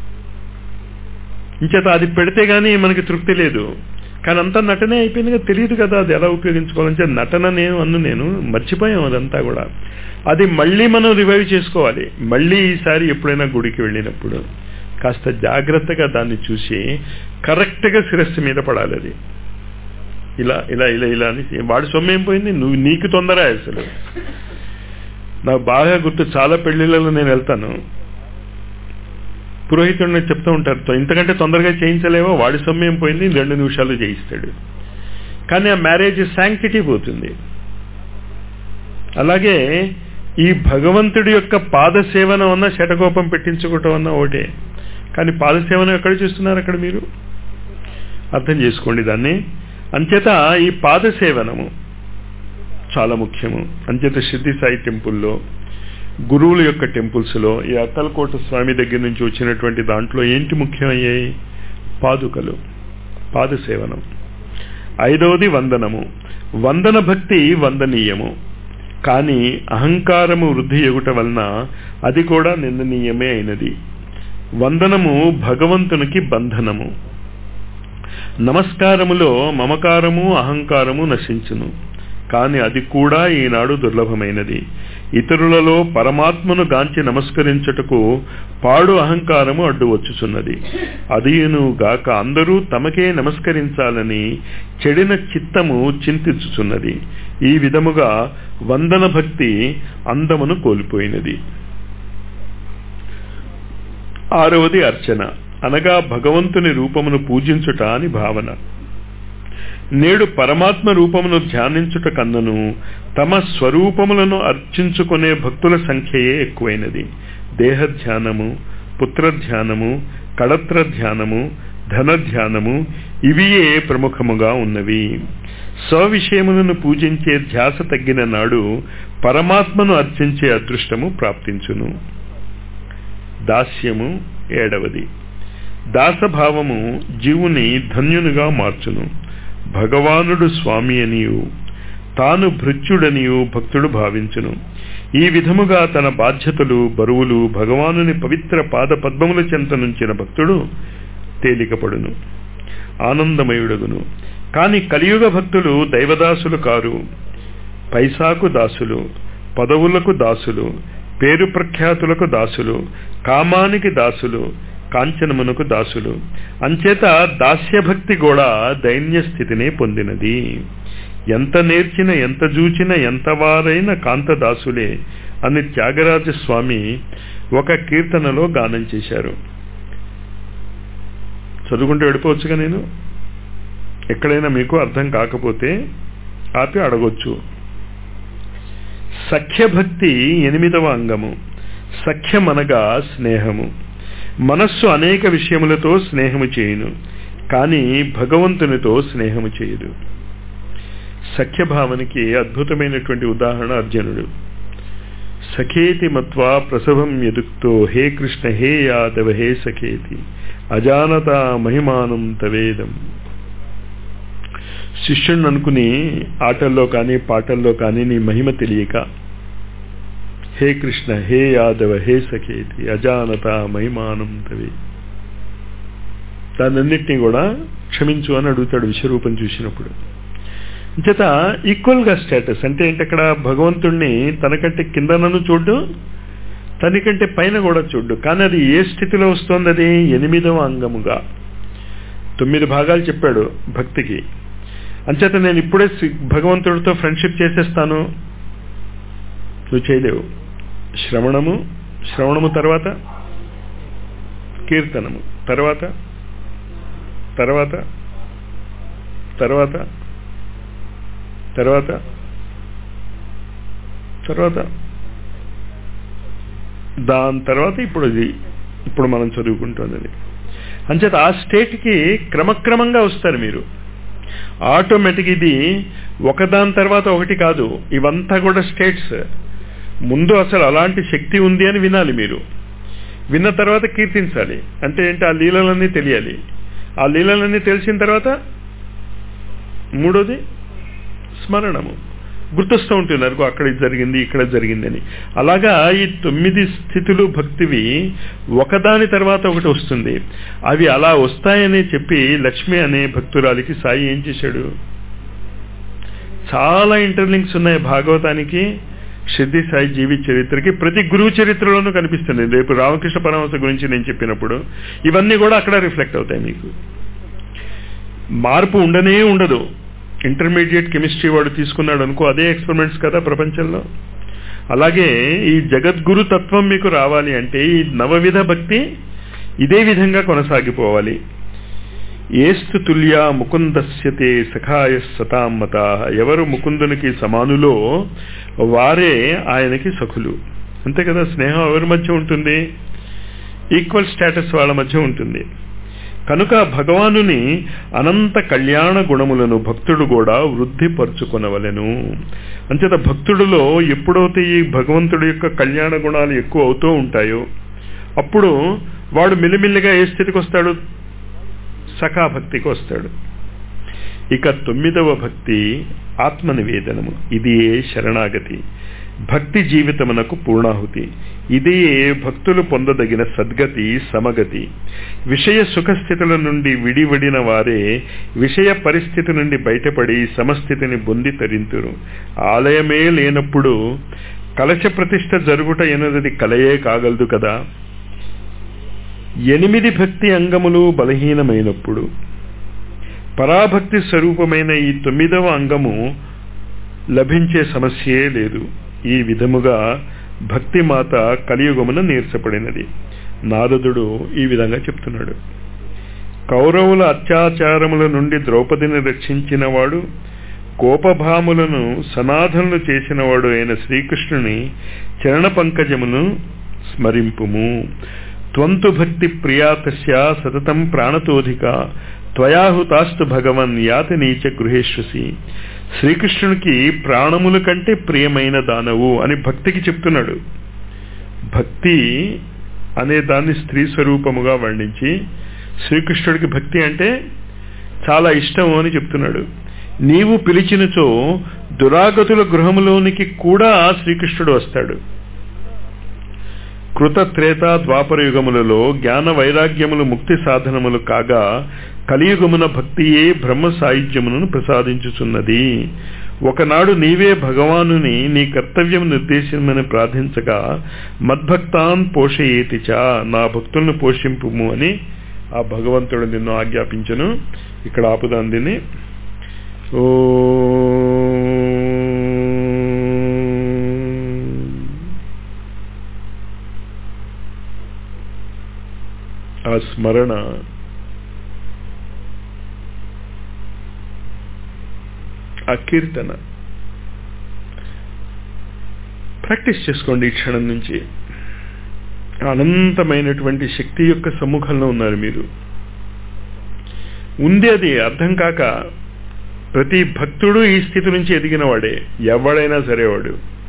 ఇంచేత అది పెడితే గానీ మనకి తృప్తి లేదు కానీ అంతా నటనే అయిపోయిందిగా తెలియదు కదా అది ఎలా ఉపయోగించుకోవాలంటే నటన నేను అన్ను నేను మర్చిపోయాం అదంతా కూడా అది మళ్ళీ మనం రివైవ్ చేసుకోవాలి మళ్ళీ ఈసారి ఎప్పుడైనా గుడికి వెళ్ళినప్పుడు కాస్త జాగ్రత్తగా దాన్ని చూసి కరెక్ట్గా శిరస్సు మీద పడాలి అది ఇలా ఇలా ఇలా ఇలా అని వాడి సొమ్మేం పోయింది నువ్వు నీకు తొందర అసలు నాకు బాగా గుర్తు చాలా పెళ్లిళ్ళలో నేను వెళ్తాను పురోహితుడిని చెప్తూ ఉంటారు ఇంతకంటే తొందరగా చేయించలేవో వాడి సొమ్మేం పోయింది రెండు నిమిషాలు చేయిస్తాడు కానీ ఆ మ్యారేజ్ శాంక్టిటీ పోతుంది అలాగే ఈ భగవంతుడి యొక్క పాద సేవన ఉన్న శటకోపం పెట్టించుకోవటం అన్న ఒకటే కానీ పాద సేవన ఎక్కడ చూస్తున్నారు అక్కడ మీరు అర్థం చేసుకోండి దాన్ని అంచేత ఈ పాద సేవనము చాలా ముఖ్యము అంచేత సిద్ధి సాయి టెంపుల్లో గురువుల యొక్క టెంపుల్స్లో ఈ అక్కలకోట స్వామి దగ్గర నుంచి వచ్చినటువంటి దాంట్లో ఏంటి ముఖ్యమయ్యాయి పాదుకలు పాద సేవనం ఐదవది వందనము వందన భక్తి వందనీయము కానీ అహంకారము వృద్ధి ఎగుట వలన అది కూడా నిందనీయమే అయినది వందనము భగవంతునికి బంధనము నమస్కారములో మమకారము అహంకారము నశించును కాని అది కూడా ఈనాడు దుర్లభమైనది ఇతరులలో పరమాత్మను గాంచి నమస్కరించుటకు పాడు అహంకారము అడ్డు వచ్చుచున్నది అదియును గాక అందరూ తమకే నమస్కరించాలని చెడిన చిత్తము చింతించుచున్నది ఈ విధముగా వందన భక్తి అందమును కోల్పోయినది ఆరవది అర్చన అనగా భగవంతుని రూపమును పూజించుట అని భావన నేడు పరమాత్మ రూపమును ధ్యానించుట కన్నను తమ స్వరూపములను అర్చించుకునే భక్తుల సంఖ్యయే ఎక్కువైనది దేహ ధ్యానము పుత్ర ధ్యానము కళత్ర ధ్యానము ధన ధ్యానము ఇవియే ప్రముఖముగా ఉన్నవి స్వవిషయములను పూజించే ధ్యాస తగ్గిన నాడు పరమాత్మను అర్చించే అదృష్టము ప్రాప్తించును దాస్యము ఏడవది దాసభావము జీవుని ధన్యునిగా మార్చును భగవానుడు స్వామి అనియు తాను భృత్యుడనియు భక్తుడు భావించును ఈ విధముగా తన బాధ్యతలు బరువులు భగవానుని పవిత్ర పాద పద్మముల చెంత నుంచిన భక్తుడు తేలికపడును ఆనందమయుడగును కాని కలియుగ భక్తులు దైవదాసులు కారు పైసాకు దాసులు పదవులకు దాసులు పేరు ప్రఖ్యాతులకు దాసులు కామానికి దాసులు కాంచనమునకు దాసులు అంచేత దాస్యభక్తి కూడా దైన్య స్థితినే పొందినది ఎంత నేర్చిన ఎంత జూచిన ఎంత వారైన కాంతదాసులే అని త్యాగరాజ స్వామి ఒక కీర్తనలో గానం చేశారు చదువుకుంటూ వెళ్ళిపోవచ్చుగా నేను ఎక్కడైనా మీకు అర్థం కాకపోతే ఆపి అడగొచ్చు సఖ్యభక్తి ఎనిమిదవ అంగము సఖ్యమనగా స్నేహము మనస్సు అనేక విషయములతో స్నేహము చేయును కానీ భగవంతునితో స్నేహము చేయదు సఖ్యభావనకి అద్భుతమైనటువంటి ఉదాహరణ అర్జునుడు సఖేతి మత్వా ప్రసవం ఎదుక్తో హే కృష్ణ హే యాదవ హే సఖేతి అజానత మహిమానం తవేదం శిష్యుణ్ణి అనుకుని ఆటల్లో కానీ పాటల్లో కానీ నీ మహిమ తెలియక హే కృష్ణ హే యాదవ హే సఖేతి అజానత మహిమానం తవే దానన్నిటినీ కూడా క్షమించు అని అడుగుతాడు విశ్వరూపం చూసినప్పుడు చేత ఈక్వల్ గా స్టేటస్ అంటే ఏంటి అక్కడ భగవంతుణ్ణి తనకంటే కిందనను చూడ్డు తనకంటే పైన కూడా చూడ్డు కానీ అది ఏ స్థితిలో వస్తుంది అది ఎనిమిదవ అంగముగా తొమ్మిది భాగాలు చెప్పాడు భక్తికి అంచేత నేను ఇప్పుడే భగవంతుడితో ఫ్రెండ్షిప్ చేసేస్తాను నువ్వు చేయలేవు శ్రవణము శ్రవణము తర్వాత కీర్తనము తర్వాత తర్వాత తర్వాత తర్వాత తర్వాత దాని తర్వాత ఇప్పుడు ఇది ఇప్పుడు మనం చదువుకుంటున్నది అంచేత ఆ స్టేట్కి క్రమక్రమంగా వస్తారు మీరు ఆటోమేటిక్ ఇది ఒకదాని తర్వాత ఒకటి కాదు ఇవంతా కూడా స్టేట్స్ ముందు అసలు అలాంటి శక్తి ఉంది అని వినాలి మీరు విన్న తర్వాత కీర్తించాలి అంటే ఏంటి ఆ లీలలన్నీ తెలియాలి ఆ లీలలన్నీ తెలిసిన తర్వాత మూడోది స్మరణము గుర్తొస్తూ ఉంటున్నారు అక్కడ ఇది జరిగింది ఇక్కడ జరిగిందని అలాగా ఈ తొమ్మిది స్థితులు భక్తివి ఒకదాని తర్వాత ఒకటి వస్తుంది అవి అలా వస్తాయని చెప్పి లక్ష్మి అనే భక్తురాలికి సాయి ఏం చేశాడు చాలా ఇంటర్లింక్స్ ఉన్నాయి భాగవతానికి సిద్ధి సాయి జీవి చరిత్రకి ప్రతి గురువు చరిత్రలోనూ కనిపిస్తుంది రేపు రామకృష్ణ పరమహంస గురించి నేను చెప్పినప్పుడు ఇవన్నీ కూడా అక్కడ రిఫ్లెక్ట్ అవుతాయి మీకు మార్పు ఉండనే ఉండదు ఇంటర్మీడియట్ కెమిస్ట్రీ వాడు తీసుకున్నాడు అనుకో అదే ఎక్స్పెరిమెంట్స్ కదా ప్రపంచంలో అలాగే ఈ జగద్గురు తత్వం మీకు రావాలి అంటే ఈ నవవిధ భక్తి ఇదే విధంగా కొనసాగిపోవాలి ఏస్తు తుల్య ముకుందస్యతే సఖాయ సతామత ఎవరు ముకుందునికి సమానులో వారే ఆయనకి సఖులు అంతే కదా స్నేహం ఎవరి మధ్య ఉంటుంది ఈక్వల్ స్టేటస్ వాళ్ళ మధ్య ఉంటుంది కనుక భగవానుని అనంత కళ్యాణ గుణములను భక్తుడు కూడా వృద్ధిపరుచుకొనవలెను అంచేత భక్తుడిలో ఎప్పుడైతే ఈ భగవంతుడి యొక్క కళ్యాణ గుణాలు ఎక్కువ అవుతూ ఉంటాయో అప్పుడు వాడు మిల్లిమిల్లిగా ఏ స్థితికి వస్తాడు సఖాభక్తికి వస్తాడు ఇక తొమ్మిదవ భక్తి ఆత్మ నివేదనము ఇది శరణాగతి భక్తి జీవితమునకు పూర్ణాహుతి ఇదే భక్తులు పొందదగిన సద్గతి సమగతి విషయ సుఖస్థితుల నుండి విడివడిన వారే విషయ పరిస్థితి నుండి బయటపడి సమస్థితిని బొంది తరింతురు ఆలయమే లేనప్పుడు కలశ ప్రతిష్ట జరుగుట ఎనది కలయే కాగలదు కదా ఎనిమిది భక్తి అంగములు బలహీనమైనప్పుడు పరాభక్తి స్వరూపమైన ఈ తొమ్మిదవ అంగము లభించే సమస్యే లేదు ఈ విధముగా భక్తి మాత కలియుగమున నీర్చపడినది నారదుడు ఈ విధంగా చెప్తున్నాడు కౌరవుల అత్యాచారముల నుండి ద్రౌపదిని రక్షించిన వాడు కోపభాములను సనాథనలు చేసినవాడు అయిన శ్రీకృష్ణుని చరణ పంకజమును స్మరింపుము త్వంతు భక్తి ప్రియాతస్య సతతం ప్రాణతోధిక త్వయాహుతాస్తు భగవన్ యాతి నీచ గృహేశ్వసి శ్రీకృష్ణునికి ప్రాణముల కంటే ప్రియమైన దానవు అని భక్తికి చెప్తున్నాడు భక్తి అనే దాన్ని స్త్రీ స్వరూపముగా వర్ణించి శ్రీకృష్ణుడికి భక్తి అంటే చాలా ఇష్టము అని చెప్తున్నాడు నీవు పిలిచినచో దురాగతుల గృహములోనికి కూడా శ్రీకృష్ణుడు వస్తాడు కృత త్రేత ద్వాపర యుగములలో జ్ఞాన వైరాగ్యములు ముక్తి సాధనములు కాగా కలియుగమున భక్తియే బ్రహ్మ సాయుధ్యమును ప్రసాదించుచున్నది ఒకనాడు నీవే భగవానుని నీ కర్తవ్యం నిర్దేశమని ప్రార్థించగా మద్భక్తాన్ పోషయేతిచ నా భక్తులను పోషింపుము అని ఆ భగవంతుడు నిన్ను ఆజ్ఞాపించను ఇక్కడ ఆపుదాం దీన్ని ఓ ఆ స్మరణ ఆ కీర్తన ప్రాక్టీస్ చేసుకోండి ఈ క్షణం నుంచి అనంతమైనటువంటి శక్తి యొక్క సమ్ముఖంలో ఉన్నారు మీరు ఉంది అది అర్థం కాక ప్రతి భక్తుడు ఈ స్థితి నుంచి ఎదిగిన వాడే ఎవడైనా సరే వాడు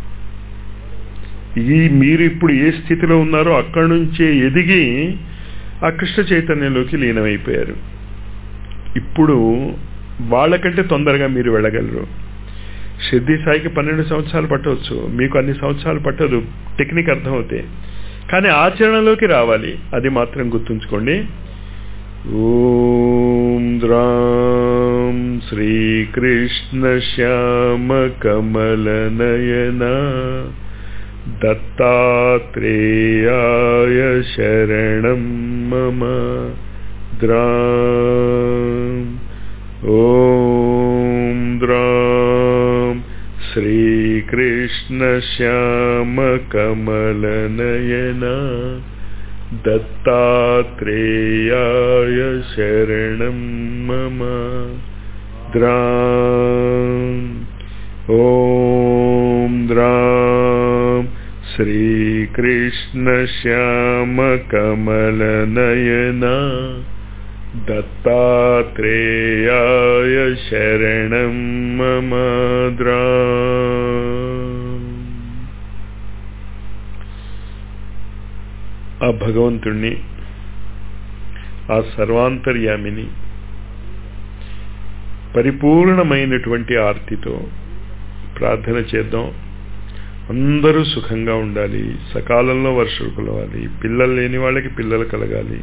ఈ మీరు ఇప్పుడు ఏ స్థితిలో ఉన్నారో అక్కడి నుంచే ఎదిగి ఆ కృష్ణ చైతన్యంలోకి లీనమైపోయారు ఇప్పుడు వాళ్ళకంటే తొందరగా మీరు వెళ్ళగలరు సిద్ధి సాయికి పన్నెండు సంవత్సరాలు పట్టవచ్చు మీకు అన్ని సంవత్సరాలు పట్టదు టెక్నిక్ అర్థమవుతాయి కానీ ఆచరణలోకి రావాలి అది మాత్రం గుర్తుంచుకోండి ఓం ద్రాం శ్రీకృష్ణ శ్యామ కమల నయన దత్తాత్రేయాయ శరణం మమ ద్రాం ఓం ద్రాం శ్రీకృష్ణ శ్యామ కమల నయన దత్తాత్రేయాయ శరణం మమ ద్రాం ఓం ద్రాం శ్రీకృష్ణ శ్యామ కమల నయన దత్తాత్రేయాయ శరణం మమ ద్రాం ఆ భగవంతుణ్ణి ఆ సర్వాంతర్యామిని పరిపూర్ణమైనటువంటి ఆర్తితో ప్రార్థన చేద్దాం అందరూ సుఖంగా ఉండాలి సకాలంలో వర్షాలు కులవాలి పిల్లలు లేని వాళ్ళకి పిల్లలు కలగాలి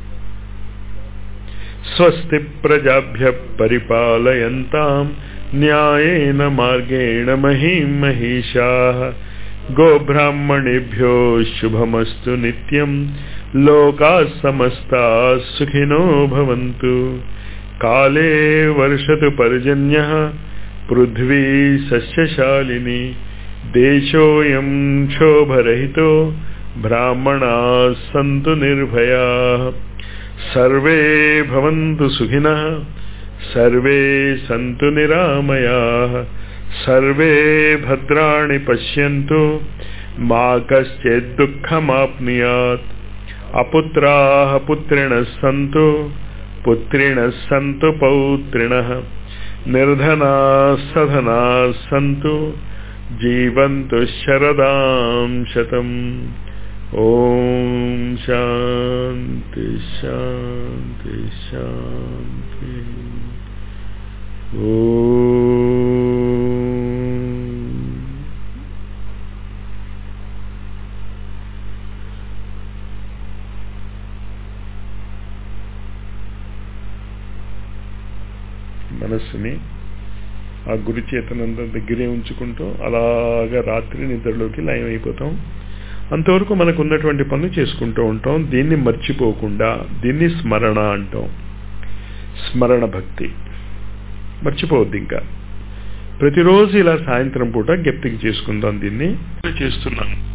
స్వస్తి ప్రజాభ్య పరిపాలయంతాం న్యాయేన మార్గేణ మహీం మహిషా గోబ్రాహ్మణేభ్యో శుభమస్తు నిత్యం లోకా సమస్తా సుఖినో భవంతు కాలే వర్షతు పర్జన్య పృథ్వీ సస్యశాలిని దేశోయం క్షోభరహితో బ్రాహ్మణా సంతు నిర్భయా సర్వే భవంతు సుఖినః సర్వే సంతు నిరామయాః సర్వే భద్రాణి పశ్యంతు మా కశ్చిత్ దుఃఖమాప్నుయాత్ అపుత్రాः పుత్రిణः సంతు పుత్రిణः సంతు పౌత్రిణः నిర్ధనాः సధనాः సంతు జీవంతు శరదాం శతం ఓం శాంతి శాంతి శాంతి ఓం మనస్సుని ఆ గురు చేతనంద దగ్గరే ఉంచుకుంటూ అలాగా రాత్రి నిద్రలోకి లయం అయిపోతాం అంతవరకు మనకు ఉన్నటువంటి పనులు చేసుకుంటూ ఉంటాం దీన్ని మర్చిపోకుండా దీన్ని స్మరణ అంటాం స్మరణ భక్తి మర్చిపోవద్దు ఇంకా ప్రతిరోజు ఇలా సాయంత్రం పూట జ్ఞప్తికి చేసుకుందాం దీన్ని చేస్తున్నాను